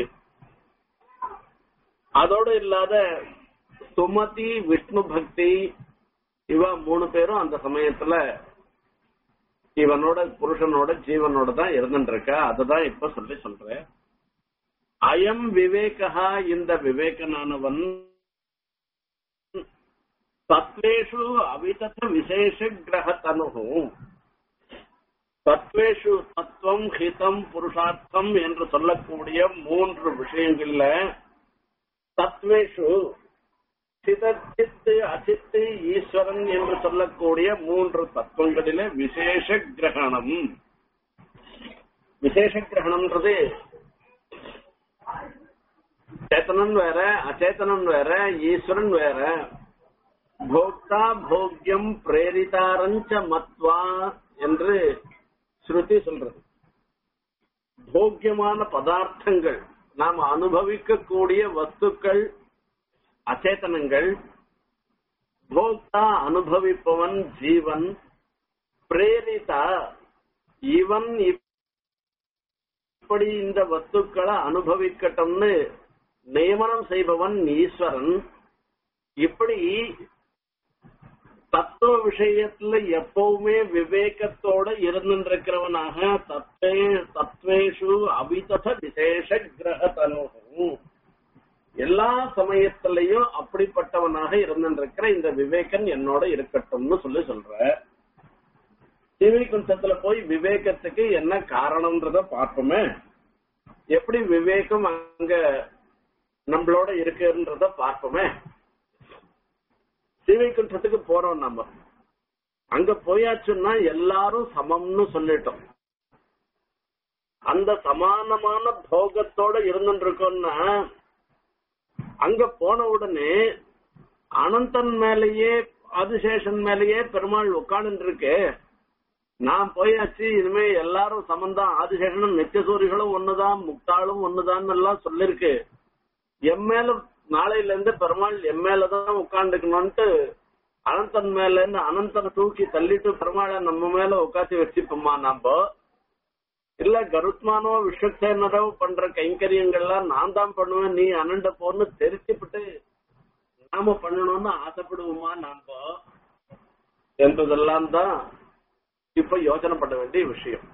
அதோட இல்லாத சுமதி விஷ்ணு பக்தி இவ மூணு பேரும் அந்த சமயத்துல இவனோட புருஷனோட ஜீவனோட தான் இருந்துட்டு இருக்கா அதுதான் இப்ப சொல்லி சொல்றேன் அயம் விவேகா இந்த விவேகனானவன் தத்வேஷு அவிதத விசேஷ கிரகத்தனு தத்வேஷு தத்துவம் ஹிதம் புருஷார்த்தம் என்று சொல்லக்கூடிய மூன்று விஷயங்கள்ல தத்வேஷு சிதச்சித்து அசித்து ஈஸ்வரன் என்று சொல்லக்கூடிய மூன்று தத்துவங்களிலே விசேஷ கிரகணம் விசேஷ கிரகணம்ன்றது சேத்தனன் வேற அச்சேதனன் வேற ஈஸ்வரன் வேற போக்தா போக்யம் பிரேரிதாரஞ்ச மத்வா என்று ஸ்ருதி சொல்றது போக்கியமான பதார்த்தங்கள் நாம் அனுபவிக்கக்கூடிய வஸ்துக்கள் அச்சேதனங்கள் போக்தா அனுபவிப்பவன் ஜீவன் பிரேரிதா இவன் இப்படி இந்த வஸ்துக்களை அனுபவிக்கட்டும்னு நியமனம் செய்பவன் ஈஸ்வரன் இப்படி தத்துவ விஷயத்துல எப்பவுமே விவேகத்தோட இருந்திருக்கிறவனாக தத்வே தத்வேஷு அபிதத விசேஷ கிரக தனுகும் எல்லா சமயத்திலையும் அப்படிப்பட்டவனாக இருந்திருக்கிற இந்த விவேகன் என்னோட இருக்கட்டும்னு சொல்லி சொல்ற சிவிகுண்டத்துல போய் விவேகத்துக்கு என்ன காரணம்ன்றத பார்ப்போமே எப்படி விவேகம் அங்க நம்மளோட இருக்குன்றத பார்ப்போமே சிவைக்குன்றத்துக்கு போறோம் நம்ம அங்க போயாச்சுன்னா எல்லாரும் சமம்னு சொல்லிட்டோம் அந்த சமானமான போகத்தோட இருந்துட்டு இருக்கோம்னா அங்க போன உடனே அனந்தன் மேலேயே ஆதிசேஷன் மேலேயே பெருமாள் உட்கார்ந்து இருக்கு நான் போயாச்சு இனிமே எல்லாரும் சமந்தான் ஆதிசேஷனும் நித்தியசூரிகளும் ஒண்ணுதான் முக்தாளும் ஒண்ணுதான் எல்லாம் சொல்லிருக்கு என் மேல நாளையில இருந்து பெருமாள் என் மேலதான் உட்காந்துக்கணும்ட்டு அனந்தன் மேல இருந்து அனந்தனை தூக்கி தள்ளிட்டு பெருமாளை நம்ம மேல உட்காந்து வச்சுப்போமா நாம இல்ல கருத்மானோ விஸ்வசேனரோ பண்ற கைங்கரியங்கள்லாம் நான் தான் பண்ணுவேன் நீ அனண்ட போன்னு தெரிச்சுப்பட்டு நாம பண்ணணும்னு ஆசைப்படுவோமா நாம என்பதெல்லாம் தான் இப்ப யோசனை பண்ண வேண்டிய விஷயம்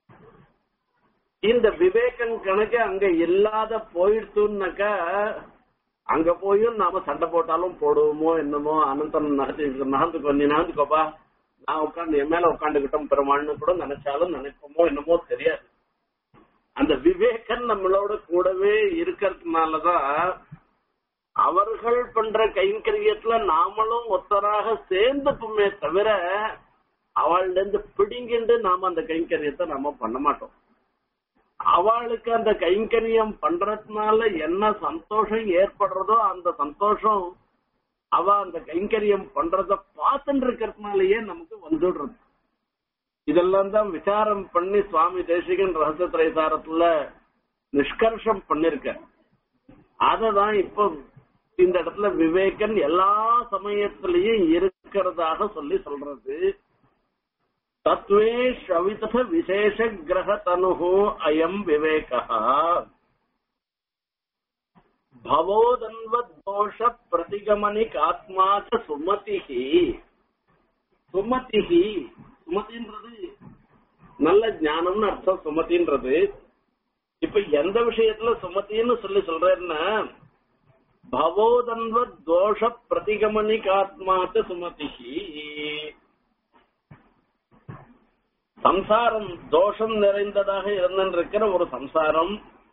இந்த விவேகன் கணக்கு அங்க இல்லாத போயிடுச்சுன்னாக்கா அங்க போயும் நாம சண்டை போட்டாலும் போடுவோமோ என்னமோ அனந்தன் நகர்த்து நகர்ந்துக்கோ நீ நகர்ந்துக்கோப்பா நான் உட்காந்து என் மேல உட்காந்துக்கிட்டோம் பெருமாள்னு கூட நினைச்சாலும் நினைப்போமோ என்னமோ தெரியாது அந்த விவேகன் நம்மளோட கூடவே இருக்கிறதுனாலதான் அவர்கள் பண்ற கைங்கரியத்துல நாமளும் ஒத்தராக சேர்ந்துப்போமே தவிர அவள்ல இருந்து பிடிங்கிண்டு நாம அந்த கைங்கரியத்தை நாம பண்ண மாட்டோம் அவளுக்கு அந்த கைங்கரியம் பண்றதுனால என்ன சந்தோஷம் ஏற்படுறதோ அந்த சந்தோஷம் அவ அந்த கைங்கரியம் பண்றத பார்த்துட்டு இருக்கிறதுனாலயே நமக்கு வந்துடுறது இதெல்லாம் தான் விசாரம் பண்ணி சுவாமி தேசிகன் ரகசிய திரைசாரத்துல நிஷ்கர்ஷம் பண்ணிருக்க அததான் இப்போ இந்த இடத்துல விவேகன் எல்லா சமயத்திலையும் இருக்கிறதாக சொல்லி சொல்றது தத்வே ஷவித விசேஷ கிரக தனு அயம் விவேக பவோதன்வதோஷ பிரதிகமனிக் ஆத்மா சுமதிஹி சுமதிஹி சுமதின்றது நல்ல ஞானம்னு அர்த்தம் சுமதின்றது இப்ப எந்த விஷயத்துல சுமதின்னு சொல்லி சொல்றேன்னா பவோதன்வ தோஷ பிரதிகமனிக் ஆத்மாச்ச சுமதிஹி சம்சாரம் தோஷம் நிறைந்ததாக இருந்திருக்கிற ஒரு சம்சாரம்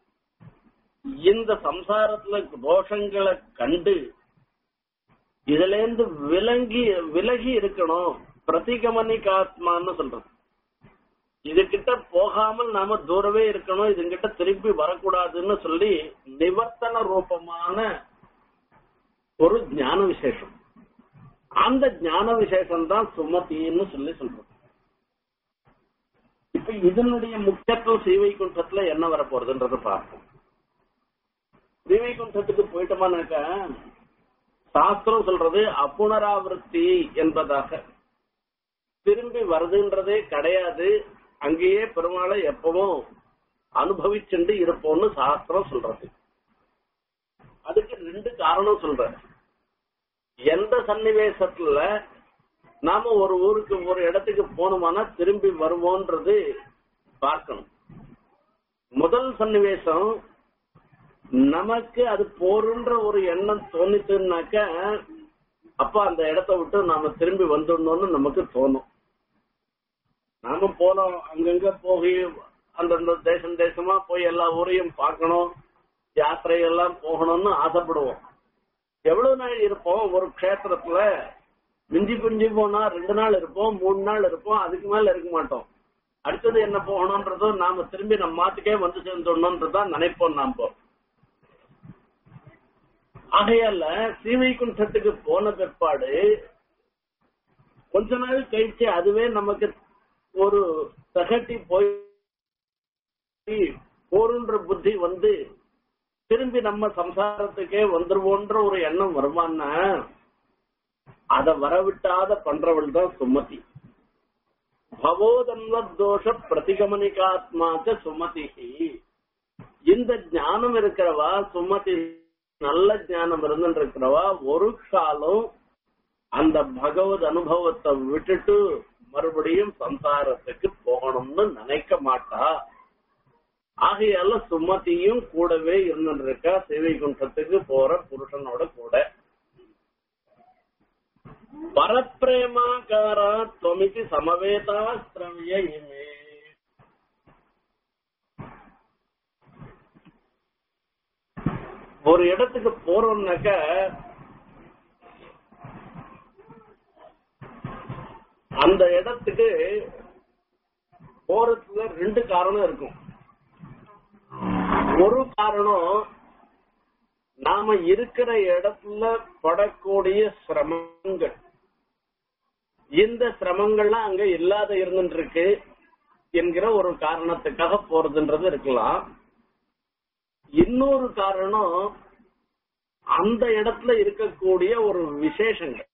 இந்த சம்சாரத்துல தோஷங்களை கண்டு இதுல இருந்து விலங்கி விலகி இருக்கணும் பிரதிகமனிகாத்மான்னு சொல்றது இதுகிட்ட போகாமல் நாம தூரவே இருக்கணும் இதுகிட்ட திருப்பி வரக்கூடாதுன்னு சொல்லி நிவர்த்தன ரூபமான ஒரு ஞான விசேஷம் அந்த ஞான விசேஷம் தான் சுமதின்னு சொல்லி சொல்றோம் இப்ப இதனுடைய முக்கியத்துவம் ஸ்ரீவைகுண்டத்துல என்ன வர போறதுன்றத பார்ப்போம் ஸ்ரீவைகுண்டத்துக்கு போயிட்டோமானாக்கா சாஸ்திரம் சொல்றது அப்புனராவருத்தி என்பதாக திரும்பி வருதுன்றதே கிடையாது அங்கேயே பெருமாளை எப்பவும் அனுபவிச்சுண்டு இருப்போம்னு சாஸ்திரம் சொல்றது அதுக்கு ரெண்டு காரணம் சொல்ற எந்த சன்னிவேசத்துல நாம ஒரு ஊருக்கு ஒரு இடத்துக்கு போனோமானா திரும்பி வருவோன்றது பார்க்கணும் முதல் சன்னிவேசம் நமக்கு அது போருன்ற ஒரு எண்ணம் தோணிச்சுனாக்க அப்ப அந்த இடத்த விட்டு நாம திரும்பி வந்துடணும்னு நமக்கு தோணும் நாம போனோம் அங்கங்க போய் அந்தந்த தேசம் தேசமா போய் எல்லா ஊரையும் பார்க்கணும் யாத்திரை எல்லாம் போகணும்னு ஆசைப்படுவோம் எவ்வளவு நாள் இருப்போம் ஒரு க்ஷேத்திரத்துல மிஞ்சி பிஞ்சி போனா ரெண்டு நாள் இருப்போம் மூணு நாள் இருப்போம் அதுக்கு மேல இருக்க மாட்டோம் அடுத்தது என்ன போகணும்ன்றதோ நாம திரும்பி நம்ம மாத்துக்கே வந்து சேர்ந்துடணும்ன்றதான் நினைப்போம் நாம ஆகையால ஸ்ரீவைகுண்டத்துக்கு போன பிற்பாடு கொஞ்ச நாள் கழிச்சு அதுவே நமக்கு ஒரு தகட்டி போய் போருன்ற புத்தி வந்து திரும்பி நம்ம சம்சாரத்துக்கே வந்துருவோன்ற ஒரு எண்ணம் வருமானா அத வரவிட்டாத பண்றவள் தான் சுமதி பவோதன்வதோஷ பிரதிகமனிகாத்மாக்க சுமதி இந்த ஞானம் இருக்கிறவா சுமதி நல்ல ஞானம் இருந்துருக்கிறவா ஒரு காலம் அந்த பகவத் அனுபவத்தை விட்டுட்டு மறுபடியும் சம்சாரத்துக்கு போகணும்னு நினைக்க மாட்டா ஆகையால சுமதியும் கூடவே இருந்துருக்கா சிவைகுண்டத்துக்கு போற புருஷனோட கூட பரப்பிரேமாகாரா தொமிதி சமவேதா ஸ்திரவிய இமே ஒரு இடத்துக்கு போறோம்னாக்க அந்த இடத்துக்கு போறதுல ரெண்டு காரணம் இருக்கும் ஒரு காரணம் நாம இருக்கிற இடத்துல படக்கூடிய சிரமங்கள் இந்த சிரமங்கள்லாம் அங்க இல்லாத இருந்துட்டு இருக்கு என்கிற ஒரு காரணத்துக்காக போறதுன்றது இருக்கலாம் இன்னொரு காரணம் அந்த இடத்துல இருக்கக்கூடிய ஒரு விசேஷங்கள்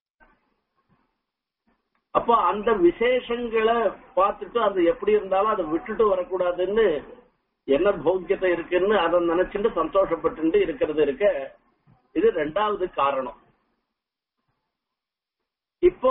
அப்ப அந்த விசேஷங்களை பார்த்துட்டு அது எப்படி இருந்தாலும் அதை விட்டுட்டு வரக்கூடாதுன்னு என்ன போக்கியத்தை இருக்குன்னு அதை நினைச்சுட்டு சந்தோஷப்பட்டு இருக்கிறது இருக்க இது ரெண்டாவது காரணம் இப்போ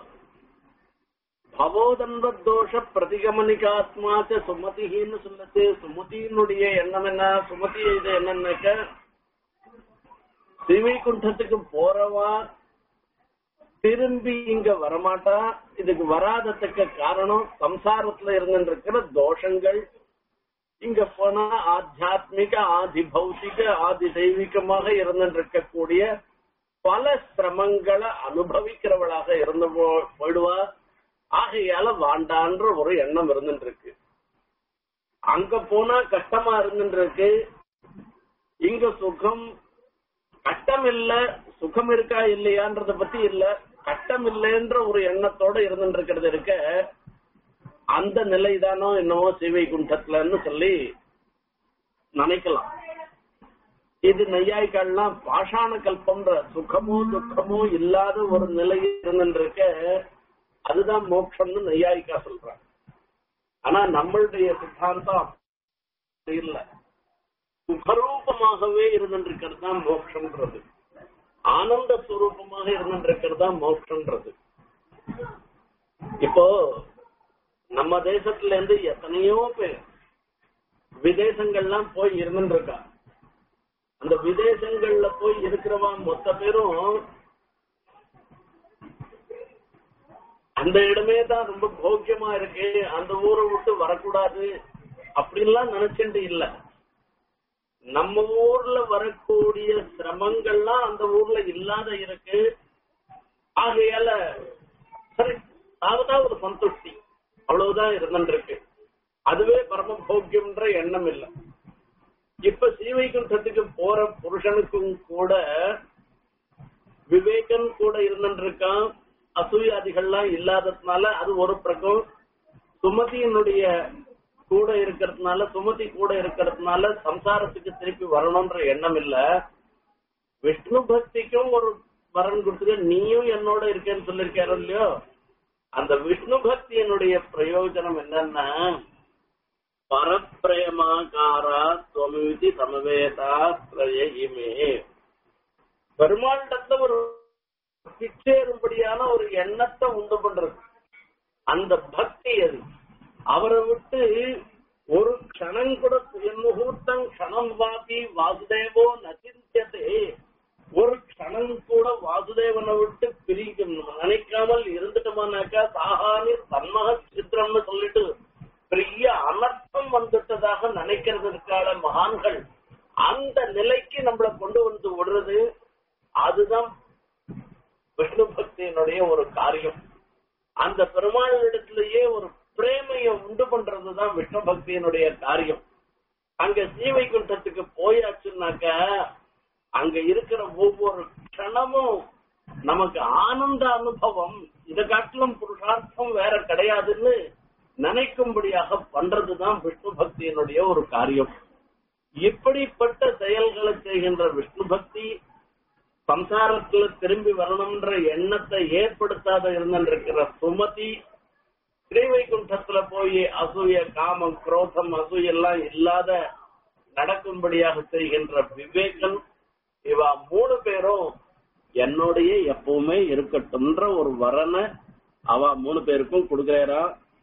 பவோதன்வதோஷ பிரதிகமனிகாத்மாச்ச சுமதின்னு சொல்லுது சுமதியினுடைய எண்ணம் என்ன சுமதி இது என்னன்னாக்க ஸ்ரீவைகுண்டத்துக்கு போறவா திரும்பி இங்க வரமாட்டா இதுக்கு வராததுக்கு காரணம் சம்சாரத்துல இருந்துருக்கிற தோஷங்கள் இங்க போனா ஆத்தியாத்மிக ஆதி பௌத்திக ஆதி தெய்வீகமாக இருந்துருக்கக்கூடிய பல சிரமங்களை அனுபவிக்கிறவளாக இருந்து போ- போயிடுவா ஆகையால வாண்டான்ற ஒரு எண்ணம் இருந்துட்டு இருக்கு அங்க போனா கஷ்டமா இருந்துட்டு இருக்கு இங்க சுகம் கஷ்டம் இல்ல சுகம் இருக்கா இல்லையான்றத பத்தி இல்ல கஷ்டம் இல்லைன்ற ஒரு எண்ணத்தோட இருந்துட்டு இருக்கிறது இருக்க அந்த நிலைதானோ என்னவோ சிவை குண்டத்துலன்னு சொல்லி நினைக்கலாம் இது நெய்யாய்கள்லாம் பாஷாண கல்பம்ன்ற சுகமோ துக்கமோ இல்லாத ஒரு நிலை இருந்துட்டு இருக்க அதுதான் மோட்சம்னு நெய்யாயிக்கா சொல்றாங்க ஆனா நம்மளுடைய சித்தாந்தம் அப்படி இல்ல சுகரூபமாகவே இருந்துருக்கிறது தான் மோட்சம்ன்றது ஆனந்த ஸ்வரூபமாக இருந்துருக்கிறது தான் மோட்சம்ன்றது இப்போ நம்ம தேசத்துல இருந்து எத்தனையோ பேர் விதேசங்கள்லாம் போய் இருந்துருக்கா அந்த விதேசங்கள்ல போய் இருக்கிறவா மொத்த பேரும் அந்த இடமே தான் ரொம்ப போக்கியமா இருக்கு அந்த ஊரை விட்டு வரக்கூடாது அப்படின்லாம் நினைச்சுட்டு இல்ல நம்ம ஊர்ல வரக்கூடிய சிரமங்கள்லாம் அந்த ஊர்ல இல்லாத இருக்கு ஆகையால சரி அதுதான் ஒரு சந்துஷ்டி அவ்வளவுதான் இருந்துருக்கு அதுவே பரம போக்கியம்ன்ற எண்ணம் இல்லை இப்ப சீவைகுண்டத்துக்கு போற புருஷனுக்கும் கூட விவேகன் கூட இருந்துருக்கான் அசூயாதிகள்லாம் இல்லாததுனால அது ஒரு பிரகம் சுமதியினுடைய கூட இருக்கிறதுனால சுமதி கூட இருக்கிறதுனால சம்சாரத்துக்கு திருப்பி வரணும்ன்ற எண்ணம் இல்ல விஷ்ணு பக்திக்கும் ஒரு வரன் கொடுத்துக்க நீயும் என்னோட இருக்கேன்னு சொல்லிருக்காரு இல்லையோ அந்த விஷ்ணு பக்தியினுடைய பிரயோஜனம் என்னன்னா பரப்பிரேமாகாரா துவமிதி சமவேதா பிரயிமே பெருமாண்டத்துல ஒரு பிச்சேரும்படியான ஒரு எண்ணத்தை உண்டு பண்றது அந்த பக்தி அது அவரை விட்டு ஒரு க்ஷணம் கூட முகூர்த்தம் க்ஷணம் வாபி வாசுதேவோ நசிந்தியதே ஒரு க்ஷணம் கூட வாசுதேவனை விட்டு பிரிக்கணும் நினைக்காமல் இருந்துட்டோமானாக்கா சாகானி தன்மக சித்திரம்னு சொல்லிட்டு பெரிய அனர்த்தம் வந்துட்டதாக நினைக்கிறதுக்கான மகான்கள் அந்த நிலைக்கு நம்மளை கொண்டு வந்து விடுறது அதுதான் விஷ்ணு பக்தியினுடைய ஒரு காரியம் அந்த பெருமாளிடத்திலேயே ஒரு பிரேமையை உண்டு பண்றதுதான் விஷ்ணு பக்தியினுடைய காரியம் அங்க சீவைகுண்டத்துக்கு போயாச்சுன்னாக்க அங்க இருக்கிற ஒவ்வொரு க்ஷணமும் நமக்கு ஆனந்த அனுபவம் இதை காட்டிலும் புருஷார்த்தம் வேற கிடையாதுன்னு நினைக்கும்படியாக பண்றதுதான் விஷ்ணு பக்தியினுடைய ஒரு காரியம் இப்படிப்பட்ட செயல்களை செய்கின்ற விஷ்ணு பக்தி சம்சாரத்துல திரும்பி வரணும்ன்ற எண்ணத்தை ஏற்படுத்தாத இருந்திருக்கிற சுமதி ஸ்ரீவைகுண்டத்துல போய் அசூய காமம் குரோதம் அசூய எல்லாம் இல்லாத நடக்கும்படியாக செய்கின்ற விவேகன் இவா மூணு பேரும் என்னோடய எப்பவுமே இருக்கட்டும்ன்ற ஒரு வரனை அவ மூணு பேருக்கும் கொடுக்கிறாரா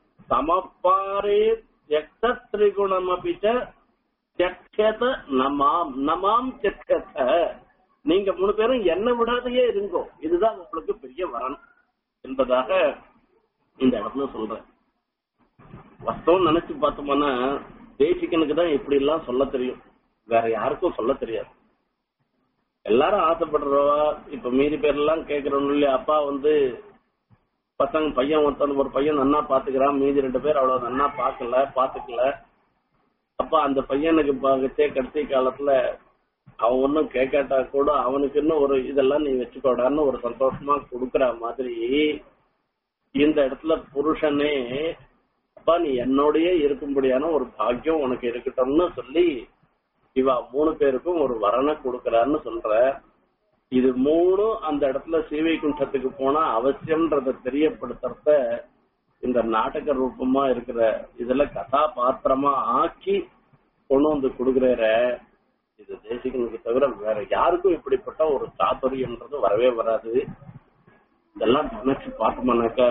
சமப்பாரே தியக்த திரிகுணம் அபிச்ச தியக்ஷத நமாம் நமாம் தியக்ஷத நீங்க மூணு பேரும் என்ன விடாதையே இருங்கோ இதுதான் உங்களுக்கு பெரிய வரன் என்பதாக இந்த இடத்துல சொல்றேன் வஸ்தவம் நினைச்சு பார்த்தோம்னா தேசிகனுக்கு தான் இப்படி எல்லாம் சொல்ல தெரியும் வேற யாருக்கும் சொல்ல தெரியாது எல்லாரும் ஆசைப்படுறவா இப்ப மீதி பேர் எல்லாம் கேக்குறோம் இல்லையா அப்பா வந்து பசங்க பையன் ஒருத்தன் ஒரு பையன் நன்னா பாத்துக்கிறான் மீதி ரெண்டு பேர் அவ்வளவு நன்னா பாக்கல பாத்துக்கல அப்ப அந்த பையனுக்கு பாக்கத்தே கடைசி காலத்துல அவன் ஒன்னும் கேட்காட்டா கூட அவனுக்கு இன்னும் ஒரு இதெல்லாம் நீ வச்சுக்கோடான்னு ஒரு சந்தோஷமா கொடுக்கற மாதிரி இந்த இடத்துல புருஷனே அப்பா நீ என்னோடயே இருக்கும்படியான ஒரு பாக்கியம் உனக்கு இருக்கட்டும்னு சொல்லி இவா மூணு பேருக்கும் ஒரு வரனை கொடுக்கறான்னு சொல்ற இது மூணும் அந்த இடத்துல சீவைகுண்டத்துக்கு போனா அவசியம்ன்றத தெரியப்படுத்துறத இந்த நாடக ரூபமா இருக்கிற இதுல கதாபாத்திரமா ஆக்கி கொண்டு வந்து கொடுக்குற இது தேசிகனுக்கு தவிர வேற யாருக்கும் இப்படிப்பட்ட ஒரு சாதுரியம்ன்றது வரவே வராது இதெல்லாம் நினைச்சு பார்த்தோம்னாக்கா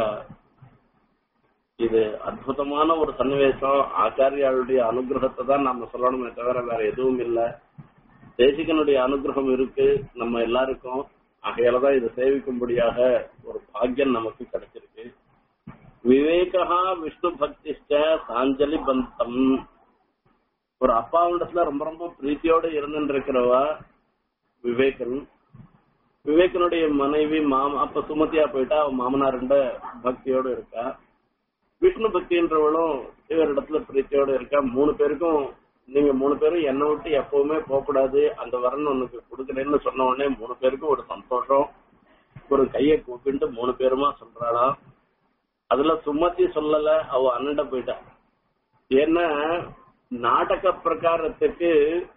இது அற்புதமான ஒரு சன்னிவேசம் ஆச்சாரியாளுடைய அனுகிரகத்தை தான் நாம சொல்லணுமே தவிர வேற எதுவும் இல்ல தேசிகனுடைய அனுகிரகம் இருக்கு நம்ம எல்லாருக்கும் ஆகையாலதான் இதை சேவிக்கும்படியாக ஒரு பாக்கியம் நமக்கு கிடைச்சிருக்கு விவேகா விஷ்ணு பக்திஷ்ட சாஞ்சலி பந்தம் ஒரு அப்பாவிடத்துல ரொம்ப ரொம்ப பிரீத்தியோட இருந்துட்டு இருக்கிறவா விவேகன் விவேகனுடைய மனைவி மாமா அப்ப சுமதியா போயிட்டா அவன் மாமனார்ண்ட பக்தியோட இருக்கா விஷ்ணு பக்தின்றவளும் இவரிடத்துல பிரீத்தியோட இருக்கா மூணு பேருக்கும் நீங்க மூணு பேரும் என்னை விட்டு எப்பவுமே போகக்கூடாது அந்த வரன் உனக்கு கொடுக்கலன்னு சொன்ன உடனே மூணு பேருக்கும் ஒரு சந்தோஷம் ஒரு கையை கூப்பிட்டு மூணு பேருமா சொல்றாளாம் அதுல சுமதி சொல்லல அவ அண்ணன்ட போயிட்டா ஏன்னா நாடக பிரகாரத்துக்கு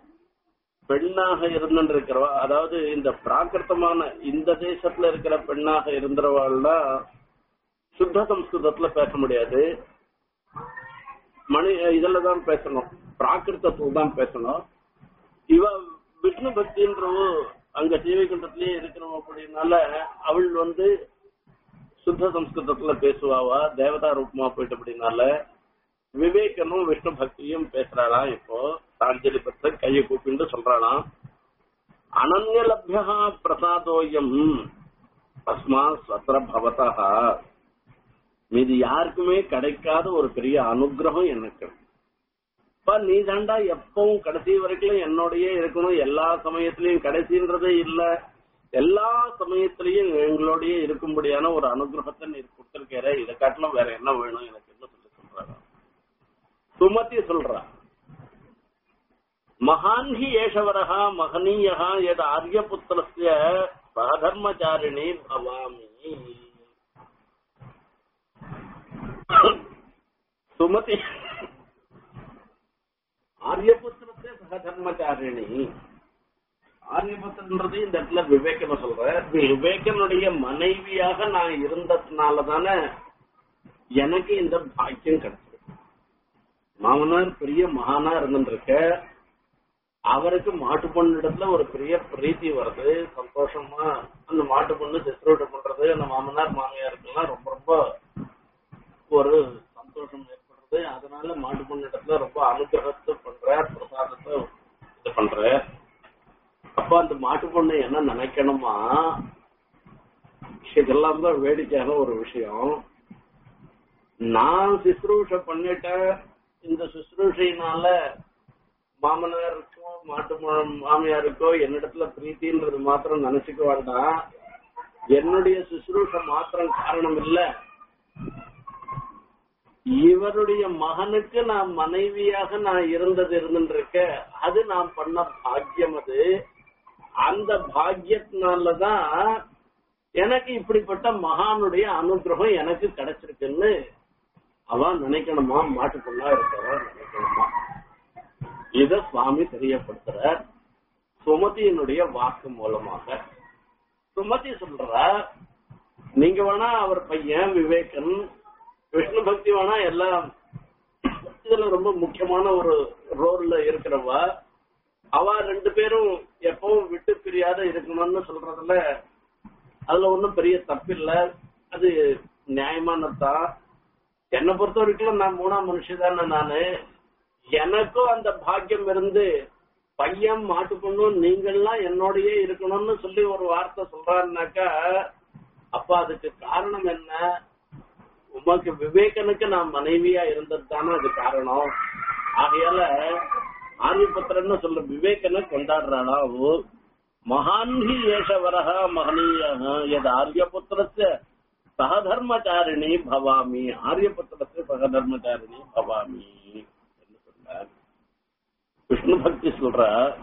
பெண்ணாக இருந்துருக்கிறவா அதாவது இந்த பிராகிருத்தமான இந்த தேசத்துல இருக்கிற பெண்ணாக இருந்தவள்லாம் சுத்த சம்ஸ்கிருதத்துல பேச முடியாது மணி இதுல தான் பேசணும் பிராகிருத்தத்துல தான் பேசணும் இவ விஷ்ணு பக்தின்றவோ அங்க சீவைகுண்டத்திலேயே இருக்கிறவ அப்படின்னால அவள் வந்து சுத்த சம்ஸ்கிருதத்துல பேசுவாவா தேவதா ரூபமா போயிட்டு அப்படின்னால விவேகனும் விஷ்ணு பக்தியும் பேசுறாளாம் இப்போ சாஞ்சலி பத்த கையை கூப்பிட்டு சொல்றாளாம் அனன்யலபியா பிரசாதோயம் அஸ்மா ஸ்வத்திர பவதா மீது யாருக்குமே கிடைக்காத ஒரு பெரிய அனுகிரகம் எனக்கு அப்பா நீ தாண்டா எப்பவும் கடைசி வரைக்கும் என்னோடயே இருக்கணும் எல்லா சமயத்திலயும் கடைசின்றதே இல்ல எல்லா சமயத்திலயும் எங்களோடயே இருக்கும்படியான ஒரு அனுகிரகத்தை நீ கொடுத்திருக்கிற இதை காட்டிலும் வேற என்ன வேணும் எனக்கு என்ன சொல்லி சொல்றாங்க சுமதி சொல்றா மகான் ஹி ஏஷவரஹா மகனீயா எது ஆரியபுத்திரஸ்ய சகதர்மச்சாரிணி பவாமி சுமதி ஆரியபுத்திரத்தை சகதர்மச்சாரிணி ஆரியபுத்திரன்றது இந்த இடத்துல விவேகனை சொல்ற விவேகனுடைய மனைவியாக நான் இருந்ததுனால தானே எனக்கு இந்த பாக்கியம் கிடைச்சது மாமனார் பெரிய மகானா இருந்துருக்க அவருக்கு மாட்டு பொண்ணு இடத்துல ஒரு பெரிய பிரீத்தி வருது சந்தோஷமா அந்த மாட்டு பொண்ணு சித்திரோட்டு பண்றது அந்த மாமனார் மாமியாருக்கெல்லாம் ரொம்ப ரொம்ப ஒரு சந்தோஷம் ஏற்படுறது அதனால மாட்டு பொண்ணு இடத்துல ரொம்ப அனுகிரகத்தை பண்ற பிரசாதத்தை இது பண்ற அப்ப அந்த மாட்டு பொண்ணு என்ன நினைக்கணுமா இதெல்லாம் தான் வேடிக்கையான ஒரு விஷயம் நான் சிஸ்ரூஷ பண்ணிட்டேன் இந்த சுசுரூஷையினால மாமனாருக்கோ மாட்டு மா- மாமியாருக்கோ என்னிடத்துல பிரீத்தின்றது மாத்திரம் நினைச்சுக்க வேண்டாம் என்னுடைய சுசுரூஷ மாத்திரம் காரணம் இல்ல இவருடைய மகனுக்கு நான் மனைவியாக நான் இருந்தது இருந்துருக்க அது நான் பண்ண பாக்கியம் அது அந்த பாக்கியத்தினாலதான் எனக்கு இப்படிப்பட்ட மகானுடைய அனுகிரகம் எனக்கு கிடைச்சிருக்குன்னு அவன் நினைக்கணுமா மாட்டு பொண்ணா இருக்கிறவன் நினைக்கணுமா இத சுவாமி தெரியப்படுத்துற சுமதியினுடைய வாக்கு மூலமாக சுமதி சொல்ற நீங்க வேணா அவர் பையன் விவேகன் விஷ்ணு பக்தி வேணா எல்லாம் இதுல ரொம்ப முக்கியமான ஒரு ரோல்ல இருக்கிறவா அவ ரெண்டு பேரும் எப்பவும் விட்டு பிரியாத இருக்கணும்னு சொல்றதுல அதுல ஒண்ணும் பெரிய தப்பில்ல அது நியாயமானதுதான் என்னை பொறுத்த வரைக்கும் நான் மூணாம் மனுஷதானே நானு எனக்கும் அந்த பாக்கியம் இருந்து பையன் மாட்டு பொண்ணும் நீங்கள்லாம் என்னோடயே இருக்கணும்னு சொல்லி ஒரு வார்த்தை சொல்றாருனாக்கா அப்ப அதுக்கு காரணம் என்ன உமக்கு விவேகனுக்கு நான் மனைவியா இருந்தது தானே அது காரணம் ஆகையால ஆரியபுத்திரன்னு சொல்ல விவேகனை கொண்டாடுறாளா அவ மகான்ஹி ஏஷவரஹ மகனீய எது ஆரியபுத்திரஸ்ய சகதர்மச்சாரிணி பவாமி ஆரியபுத்திரஸ்ய சகதர்மச்சாரிணி பவாமி என்று சொன்னார் விஷ்ணு பக்தி சொல்ற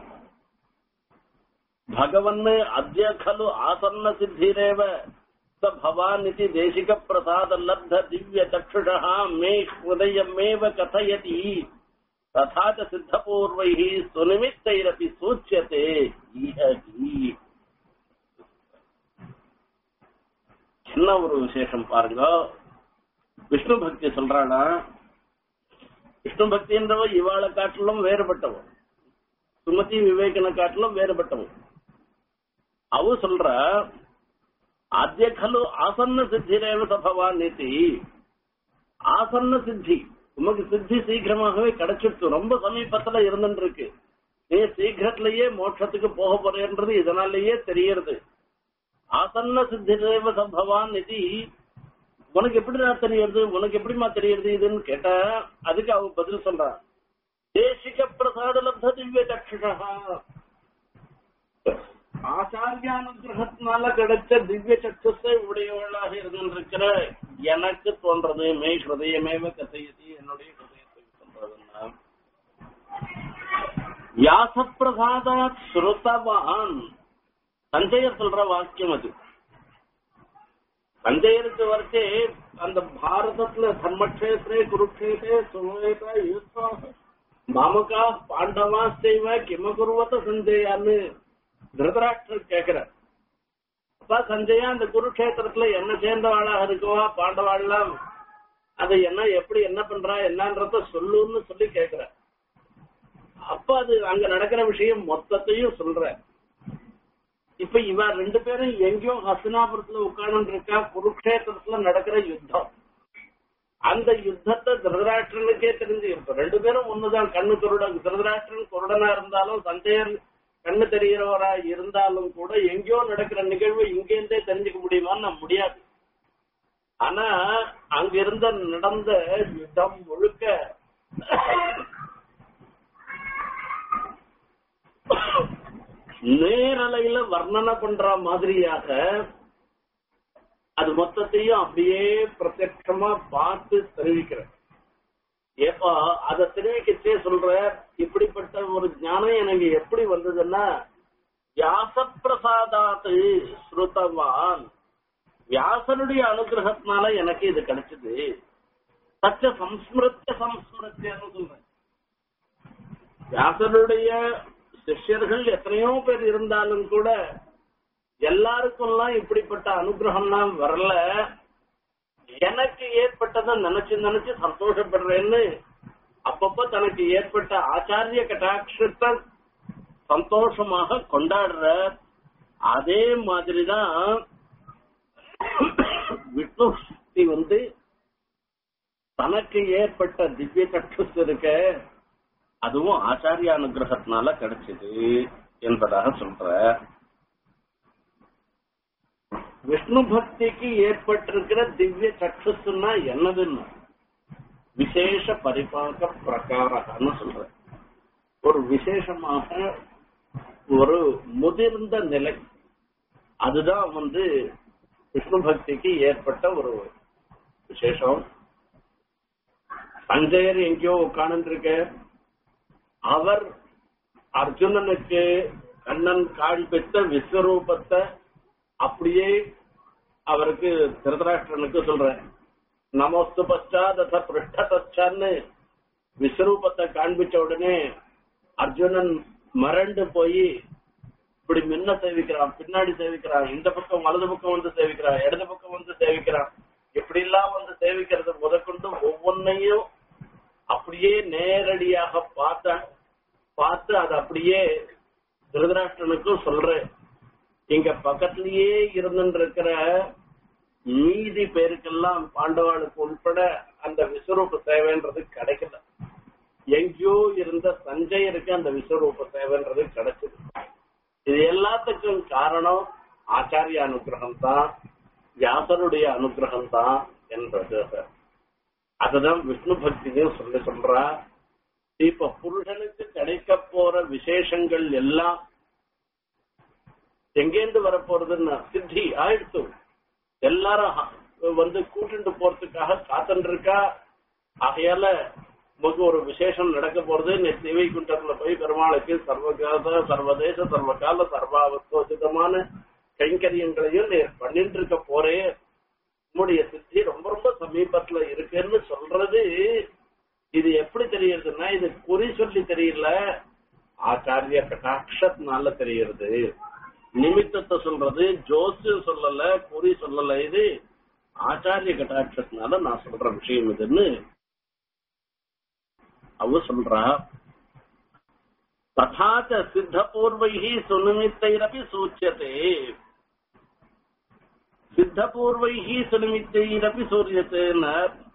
பகவன் அத்ய खलु ஆசன்ன சித்திரேவ ச பவானிதி தேசிக பிரசாத லப்த திவ்ய சक्षुषः மே ஹிருதயமேவ கதயதி तथा च सिद्धपूर्वैः सुनिमित्तैरपि सूच्यते इह हि சின்ன ஒரு விசேஷம் பாருங்க விஷ்ணு பக்தி சொல்றானா விஷ்ணு பக்தின்றவ இவாளை காட்டிலும் வேறுபட்டவன் சுமதி விவேகனை காட்டிலும் வேறுபட்டவன் அவ சொல்ற ஆத்திய கலு ஆசன்ன சித்திரேவ சபவான் நீதி ஆசன்ன சித்தி உமக்கு சித்தி சீக்கிரமாகவே கிடைச்சிடுச்சு ரொம்ப சமீபத்துல இருந்துட்டு இருக்கு நீ சீக்கிரத்திலேயே மோட்சத்துக்கு போக போறேன்றது இதனாலேயே தெரியறது ஆசன்ன சித்திரேவ சம்பவான் நிதி உனக்கு எப்படிடா தெரியறது உனக்கு எப்படிமா தெரியறது இதுன்னு கேட்டா அதுக்கு அவ பதில் சொல்றான் தேசிக பிரசாத லப்த திவ்ய சக்ஷுஷா ஆச்சாரியானுகிரகத்தினால கிடைச்ச திவ்ய சக்ஷுஸை உடையவளாக இருந்திருக்கிற எனக்கு தோன்றது மே ஹிருதயமேவ கதையதி என்னுடைய ஹிருதயத்தை சொல்றதுன்னா வியாசப்பிரசாதாத் ஸ்ருதவான் சஞ்சயர் சொல்ற வாக்கியம் அது சஞ்சயருக்கு வரைச்சே அந்த பாரதத்துல தர்மக்ஷேத்திரே குருக்ஷேத்திரே சுமேதா யுத்தா மாமகா பாண்டவா செய்வ கிமகுருவத சஞ்சயான்னு திருதராஷ்டர் கேக்குற அப்பா சஞ்சயா அந்த குருக்ஷேத்திரத்துல என்ன சேர்ந்தவாளாக இருக்குவா பாண்டவாள்லாம் அது என்ன எப்படி என்ன பண்றா என்னன்றத சொல்லுன்னு சொல்லி கேக்குற அப்ப அது அங்க நடக்கிற விஷயம் மொத்தத்தையும் சொல்ற இப்ப இவ ரெண்டு பேரும் எங்கேயோ ஹஸ்தினாபுரத்துல உட்கார்ந்து இருக்கா குருக்ஷேத்திரத்துல நடக்கிற யுத்தம் அந்த யுத்தத்தை திருதராஷ்டிரனுக்கே தெரிஞ்சு இப்ப ரெண்டு பேரும் ஒண்ணுதான் கண்ணு குருடன் திருதராஷ்டிரன் குருடனா இருந்தாலும் சஞ்சயன் கண்ணு தெரிகிறவரா இருந்தாலும் கூட எங்கேயோ நடக்கிற நிகழ்வு இங்கேருந்தே தெரிஞ்சுக்க முடியுமான்னு நான் முடியாது ஆனா அங்க இருந்த நடந்த யுத்தம் முழுக்க நேரலையில வர்ணனை பண்ற மாதிரியாக அது மொத்தத்தையும் அப்படியே பிரத்யட்சமா பார்த்து தெரிவிக்கிற ஏப்பா அதை தெரிவிக்கச்சே சொல்ற இப்படிப்பட்ட ஒரு ஞானம் எனக்கு எப்படி வந்ததுன்னா வியாசப்பிரசாதாத்து ஸ்ருதவான் வியாசனுடைய அனுகிரகத்தினால எனக்கு இது கிடைச்சது சச்ச சம்ஸ்மிருத்திய சம்ஸ்மிருத்தியன்னு சொல்றேன் வியாசனுடைய சிஷ்யர்கள் எத்தனையோ பேர் இருந்தாலும் கூட எல்லாருக்கும்லாம் இப்படிப்பட்ட அனுகிரகம்லாம் வரல எனக்கு ஏற்பட்டதை நினைச்சு நினைச்சு சந்தோஷப்படுறேன்னு அப்பப்ப தனக்கு ஏற்பட்ட ஆச்சாரிய கட்டாட்சத்தை சந்தோஷமாக கொண்டாடுற அதே மாதிரிதான் விஷ்ணு சக்தி வந்து தனக்கு ஏற்பட்ட திவ்ய சக்ஷஸ் இருக்க அதுவும் ஆச்சாரிய அனுகிரகத்தினால கிடைச்சது என்பதாக சொல்ற விஷ்ணு பக்திக்கு ஏற்பட்டிருக்கிற திவ்ய சக்ஷஸ்னா என்னதுன்னு விசேஷ பரிபாக பிரகாரன்னு சொல்ற ஒரு விசேஷமாக ஒரு முதிர்ந்த நிலை அதுதான் வந்து விஷ்ணு பக்திக்கு ஏற்பட்ட ஒரு விசேஷம் சஞ்சயர் எங்கேயோ உட்கார்ந்துருக்க அவர் அர்ஜுனனுக்கு கண்ணன் காண்பித்த விஸ்வரூபத்தை அப்படியே அவருக்கு திருதராஷ்டிரனுக்கு சொல்ற நமஸ்து பச்சாத் பிருஷ்டதச்சான்னு விஸ்வரூபத்தை காண்பிச்ச உடனே அர்ஜுனன் மறண்டு போய் இப்படி முன்ன சேவிக்கிறான் பின்னாடி சேவிக்கிறான் இந்த பக்கம் வலது பக்கம் வந்து சேவிக்கிறான் இடது பக்கம் வந்து சேவிக்கிறான் இப்படி எல்லாம் வந்து சேவிக்கிறது முதற்கொண்டு ஒவ்வொன்னையும் அப்படியே நேரடியாக பார்த்த பார்த்து அது அப்படியே திருதராஷ்டிரனுக்கும் சொல்றேன் இங்க பக்கத்திலேயே இருந்துருக்கிற மீதி பேருக்கெல்லாம் பாண்டவாளுக்கு உட்பட அந்த விஸ்வரூப சேவைன்றது கிடைக்கல எங்கேயோ இருந்த சஞ்சயருக்கு அந்த விஸ்வரூப சேவைன்றது கிடைச்சது இது எல்லாத்துக்கும் காரணம் ஆச்சாரிய அனுகிரகம் தான் வியாசருடைய அனுகிரகம் தான் என்பது அதுதான் விஷ்ணு பக்தியும் சொல்லி சொல்றா இப்ப புருஷனுக்கு கிடைக்க போற விசேஷங்கள் எல்லாம் எங்கேருந்து வரப்போறதுன்னா சித்தி ஆயிடுத்து எல்லாரும் வந்து கூட்டிட்டு போறதுக்காக காத்துட்டு இருக்கா ஆகையால நமக்கு ஒரு விசேஷம் நடக்க போறது நெத்திவை குண்டத்துல போய் பெருமாளுக்கு சர்வகால சர்வதேச சர்வகால சர்வாவத்தோசிதமான கைங்கரியங்களையும் நீ பண்ணிட்டு இருக்க போறே உன்னுடைய சித்தி ரொம்ப ரொம்ப சமீபத்துல இருக்குன்னு சொல்றது இது எப்படி தெரியுதுன்னா இது குறி சொல்லி தெரியல ஆச்சாரிய கட்டாட்சத்தினால தெரியுது நிமித்தத்தை சொல்றது ஜோசியம் சொல்லல குறி சொல்லல இது ஆச்சாரிய கட்டாட்சத்தினால நான் சொல்ற விஷயம் இதுன்னு அவ சொல்றா ததாச்ச சித்த பூர்வைஹி சுனிமித்தைரபி சூச்சியதே சித்த பூர்வைஹி சுனிமித்தைரபி சூரியத்தேன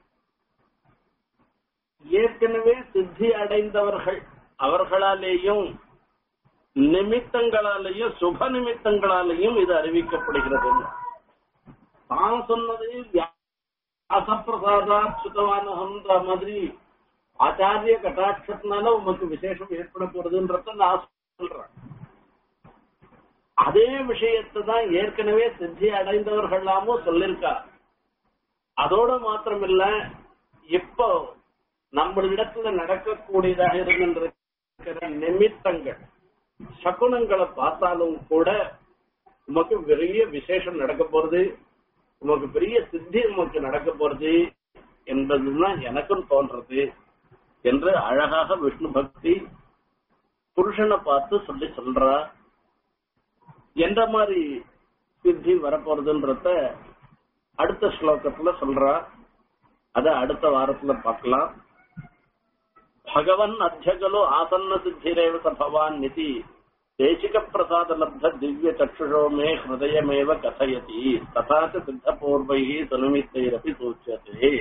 ஏற்கனவே சித்தி அடைந்தவர்கள் அவர்களாலேயும் நிமித்தங்களாலேயும் சுப நிமித்தங்களாலேயும் இது அறிவிக்கப்படுகிறது தான் சொன்னது வியாசப்பிரசாதா சுத்தவானன்ற மாதிரி ஆச்சாரிய கட்டாட்சத்தினால உமக்கு விசேஷம் ஏற்பட போறதுன்றத நான் சொல்றேன் அதே விஷயத்தை தான் ஏற்கனவே சித்தி அடைந்தவர்களாமும் சொல்லிருக்கா அதோட மாத்திரமில்ல இப்போ நம்மளிடத்துல நடக்கக்கூடியதாக இருக்கின்ற நிமித்தங்கள் சகுனங்களை பார்த்தாலும் கூட உமக்கு பெரிய விசேஷம் நடக்க போறது உமக்கு பெரிய சித்தி உமக்கு நடக்க போறது என்பதுதான் எனக்கும் தோன்றது என்று அழகாக விஷ்ணு பக்தி புருஷனை பார்த்து சொல்லி சொல்றா என்ற மாதிரி சித்தி வரப்போறதுன்றத அடுத்த ஸ்லோகத்துல சொல்றா அத அடுத்த வாரத்துல பார்க்கலாம் பகவன் அத்தியகலோ ஆசன்ன சித்திரேவ சபவான் நிதி தேசிக பிரசாத லப்த திவ்ய சக்ஷுஷோ மே ஹிருதயமேவ கதயதி ததா சித்த பூர்வை சுனிமித்தைரப்பி சூச்சதே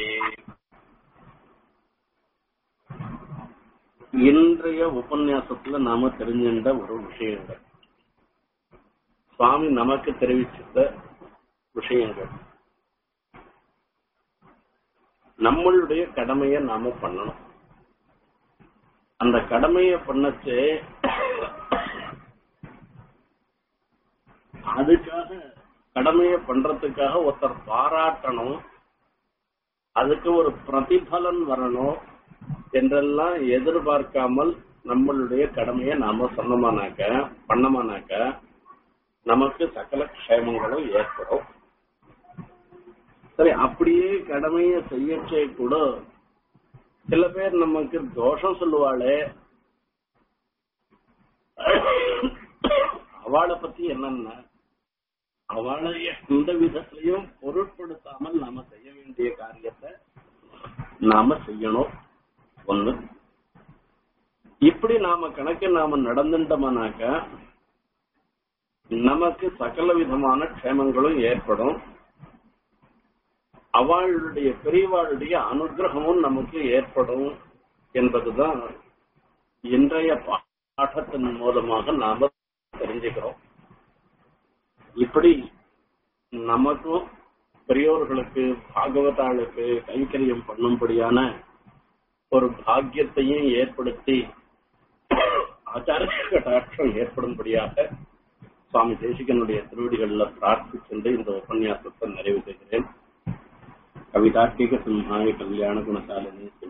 இன்றைய உபன்யாசத்துல நாம தெரிஞ்சின்ற ஒரு விஷயங்கள் சுவாமி நமக்கு தெரிவிச்சிருந்த விஷயங்கள் நம்மளுடைய கடமையை நாம பண்ணணும் அந்த கடமையை பண்ணச்சு அதுக்காக கடமையை பண்றதுக்காக ஒருத்தர் பாராட்டணும் அதுக்கு ஒரு பிரதிபலன் வரணும் என்றெல்லாம் எதிர்பார்க்காமல் நம்மளுடைய கடமையை நாம சொன்னோமானாக்க பண்ணமானாக்க நமக்கு சகல க்ஷேமங்களும் ஏற்படும் சரி அப்படியே கடமையை செய்யச்சே கூட சில பேர் நமக்கு தோஷம் சொல்லுவாளே அவளை பத்தி என்னன்னா அவளை எந்த விதத்திலையும் பொருட்படுத்தாமல் நாம செய்ய வேண்டிய காரியத்தை நாம செய்யணும் ஒண்ணு இப்படி நாம கணக்கு நாம நடந்துட்டோம்னாக்க நமக்கு சகல விதமான க்ஷேமங்களும் ஏற்படும் அவளுடைய பெரியவாளுடைய அனுகிரகமும் நமக்கு ஏற்படும் என்பதுதான் இன்றைய பாடத்தின் மூலமாக நாம தெரிஞ்சுக்கிறோம் இப்படி நமக்கும் பெரியோர்களுக்கு பாகவதாளுக்கு கைங்கரியம் பண்ணும்படியான ஒரு பாக்கியத்தையும் ஏற்படுத்தி ஆச்சாரிய கட்டாட்சம் ஏற்படும்படியாக சுவாமி தேசிகனுடைய திருவடிகள்ல பிரார்த்திச்சென்று இந்த உபன்யாசத்தை நிறைவு செய்கிறேன் கவிதாத்மிக சிம்ஹாய கல்யாண குணசாலினி